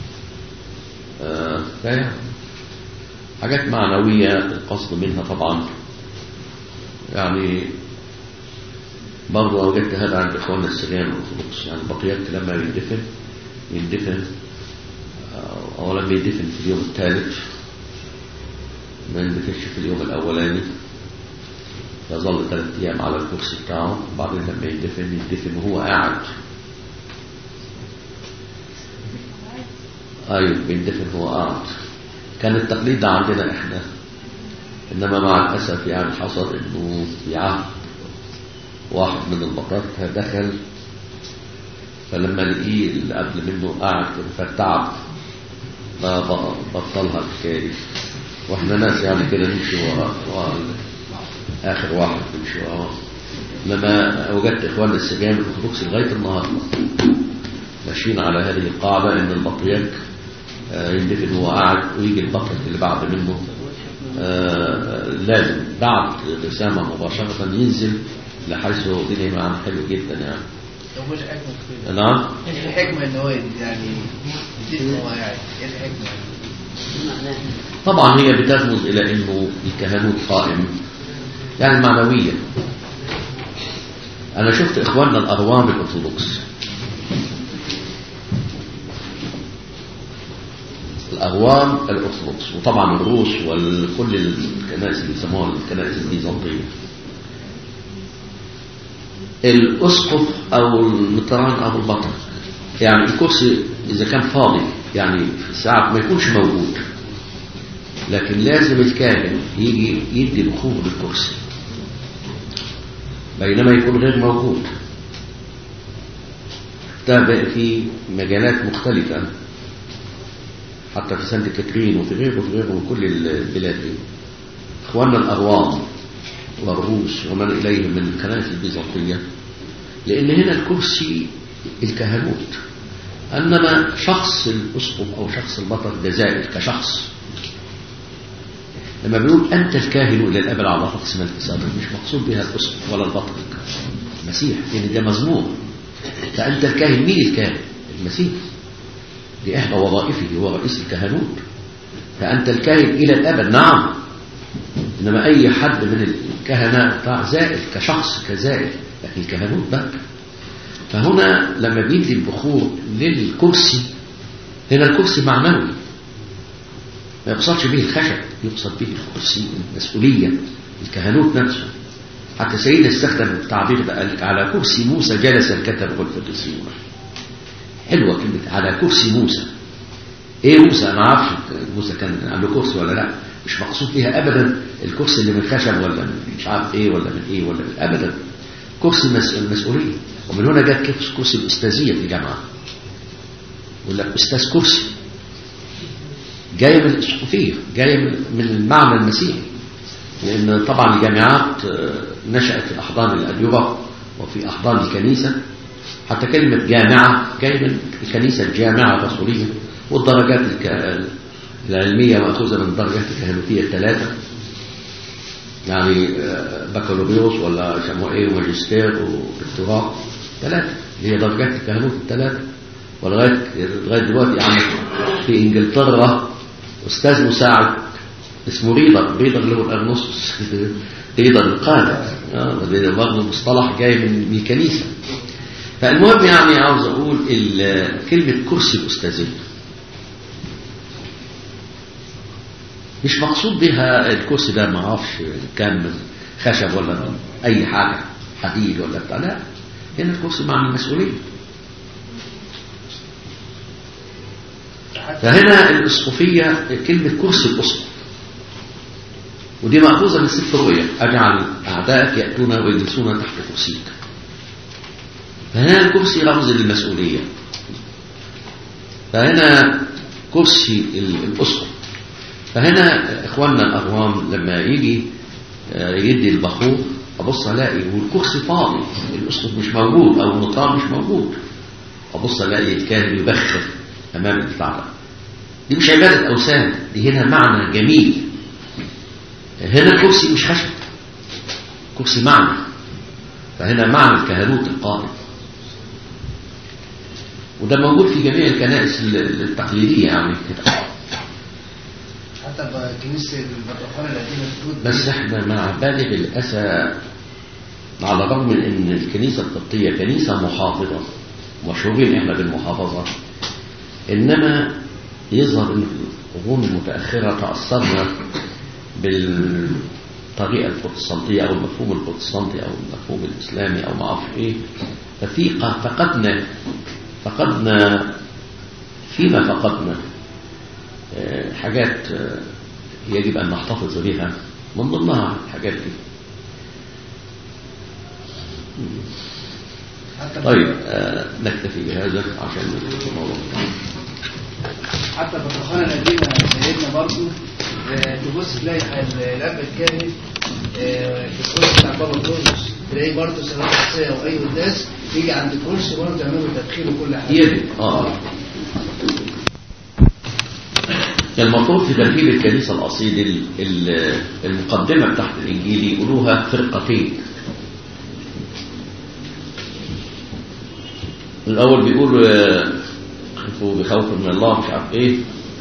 آه، فيعني حاجات معنوية القصد منها طبعا يعني برضه وجدت هذا عند اخواننا السريان الارثوذكس يعني البطريرك لما يندفن يندفن آه، او لما يدفن في اليوم الثالث ما يندفنش في اليوم الاولاني يظل ثلاث ايام على الكرسي بتاعه وبعدين لما يدفن يدفن وهو قاعد ايوه بيندفن وهو قاعد كان التقليد ده عندنا احنا انما مع الاسف يعني حصل انه في عهد واحد من البطاركة دخل فلما لقيه اللي قبل منه قاعد كده فارتعب ما بقى- بطلها الحكايه دي واحنا ناس يعني كده نمشي ورا ورا ال- اخر واحد نمشي وراه لما وجدت اخواننا السجان الارثوذكس لغايه النهارده ماشيين على هذه القاعده ان البطريرك آه، يندفن وهو قاعد ويجي البطريرك اللي بعد منه آه، لازم بعد الرسامة مباشرة ينزل لحيث الدنيا معاه حلو جدا يعني طب وش الحكمة في كده؟ نعم ايه الحكمة ان هو يعني يديك هو قاعد ايه الحكمة؟ طبعا هي بترمز إلى أنه الكهنوت قائم يعني معنوية أنا شفت إخواننا الأروام الأرثوذكس الأروام الأرثوذكس وطبعا الروس وكل الكنائس اللي بيسموها الكنائس البيزنطية الأسقف أو المطران أو البطل يعني الكرسي إذا كان فاضي يعني في ساعة ما يكونش موجود لكن لازم الكاهن يجي يدي الخوف بالكرسي بينما يكون غير موجود تابع في مجالات مختلفة حتى في سانت كاترين وفي غيره وفي غيره من كل البلاد دي اخواننا الأروام والروس ومن إليهم من الكنائس البيزنطية لأن هنا الكرسي الكهنوت أنما شخص الأسقف أو شخص البطل ده زائد كشخص لما بيقول أنت الكاهن إلى الأبد على رأس ملك صادق مش مقصود بها الأسقف ولا البطل المسيح لأن ده مزمور فأنت الكاهن مين الكاهن المسيح دي إحدى وظائفه هو رئيس الكهنوت فأنت الكاهن إلى الأبد نعم إنما أي حد من الكهنة بتاع زائد كشخص كزائد لكن الكهنوت بقى فهنا لما بيدي البخور للكرسي هنا الكرسي معنوي ما يقصدش به الخشب يقصد به الكرسي المسؤولية الكهنوت نفسه حتى سيدنا استخدم التعبير ده قال لك على كرسي موسى جلس الكتب والفريسيون حلوة كلمة على كرسي موسى ايه موسى انا عارف موسى كان عنده كرسي ولا لا مش مقصود بها ابدا الكرسي اللي من خشب ولا من مش عارف ايه ولا من ايه ولا من ابدا كرسي المسؤولية ومن هنا جت كرسي الأستاذية في الجامعة يقول لك أستاذ كرسي جاية من الأسقفية جاية من المعنى المسيحي لأن طبعا الجامعات نشأت في أحضان الأديرة وفي أحضان الكنيسة حتى كلمة جامعة جاية من الكنيسة الجامعة الرسولية والدرجات العلمية مأخوذة من الدرجات الكهنوتية الثلاثة يعني بكالوريوس ولا يسموه ايه وماجستير ودكتوراه ثلاثة اللي هي درجات الكهنوت الثلاثة ولغاية لغاية دلوقتي يعني في انجلترا استاذ مساعد اسمه ريدر ريدر اللي هو الارنوسوس ريدر القادة ده برضه مصطلح جاي من الكنيسة فالمهم يعني عاوز اقول كلمة كرسي الأستاذية مش مقصود بها الكرسي ده ما اعرفش كان من خشب ولا من اي حاجه حديد ولا بتاع لا هنا الكرسي معنى المسؤوليه فهنا الاسقفيه كلمه كرسي الاسقف ودي مأخوذة من سفر الرؤيا أجعل أعدائك يأتون ويجلسون تحت كرسيك فهنا الكرسي رمز للمسؤولية فهنا كرسي الأسقف فهنا إخواننا الأغوام لما يجي يدي البخور أبص ألاقي والكرسي فاضي الأسقف مش موجود أو المطار مش موجود أبص ألاقي الكاهن يبخر أمام البتاع ده دي مش عبادة أوثان دي هنا معنى جميل هنا الكرسي مش خشب كرسي معنى فهنا معنى الكهنوت القائم وده موجود في جميع الكنائس التقليدية يعني كده حتى كنيسة البطرخانة القديمة بتقول بس احنا مع بالغ الأسى على الرغم من ان الكنيسة القبطية كنيسة محافظة مشهورين احنا بالمحافظة انما يظهر ان في القرون المتأخرة تأثرنا بالطريقة البروتستانتية او المفهوم البروتستانتي او المفهوم الاسلامي او ما اعرف ايه ففي فقدنا فقدنا فيما فقدنا حاجات يجب أن نحتفظ بها من ضمنها الحاجات دي طيب آه نكتفي بهذا عشان الموضوع حتى البطرخانة القديمة سيدنا برضه تبص تلاقي الأب الكاهن في الكرسي بتاع بابا كرولوس تلاقيه برضه سواء شخصية أو أي قداس يجي عند الكرسي برضه يعملوا تدخين وكل حاجة يجب اه المفروض في ترتيب الكنيسة الأصيل المقدمة بتاعت الإنجيل يقولوها فرقتين الأول بيقول خفوا بخوف من الله مش عارف إيه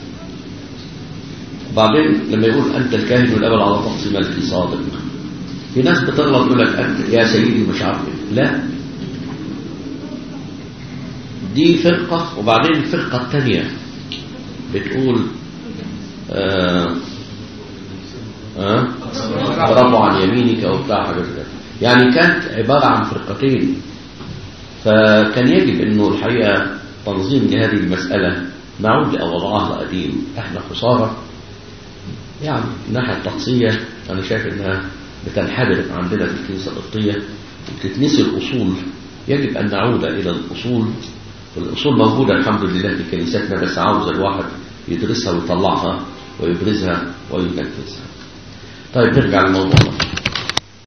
وبعدين لما يقول أنت الكاهن والأبد على طقس ملكي صادق في ناس بتغلط يقول لك أنت يا سيدي مش عارف إيه لا دي فرقة وبعدين الفرقة الثانية بتقول آه آه برافو عن يمينك او بتاع حاجه كده يعني كانت عباره عن فرقتين فكان يجب انه الحقيقه تنظيم لهذه المساله نعود لاوضاعها القديم احنا خساره يعني الناحيه التقصيه انا شايف انها بتنحدر عندنا في الكنيسه القبطيه وبتتنسي الاصول يجب ان نعود الى الاصول والاصول موجوده الحمد لله في كنيستنا بس عاوز الواحد يدرسها ويطلعها ويبرزها وينفذها طيب نرجع لموضوعنا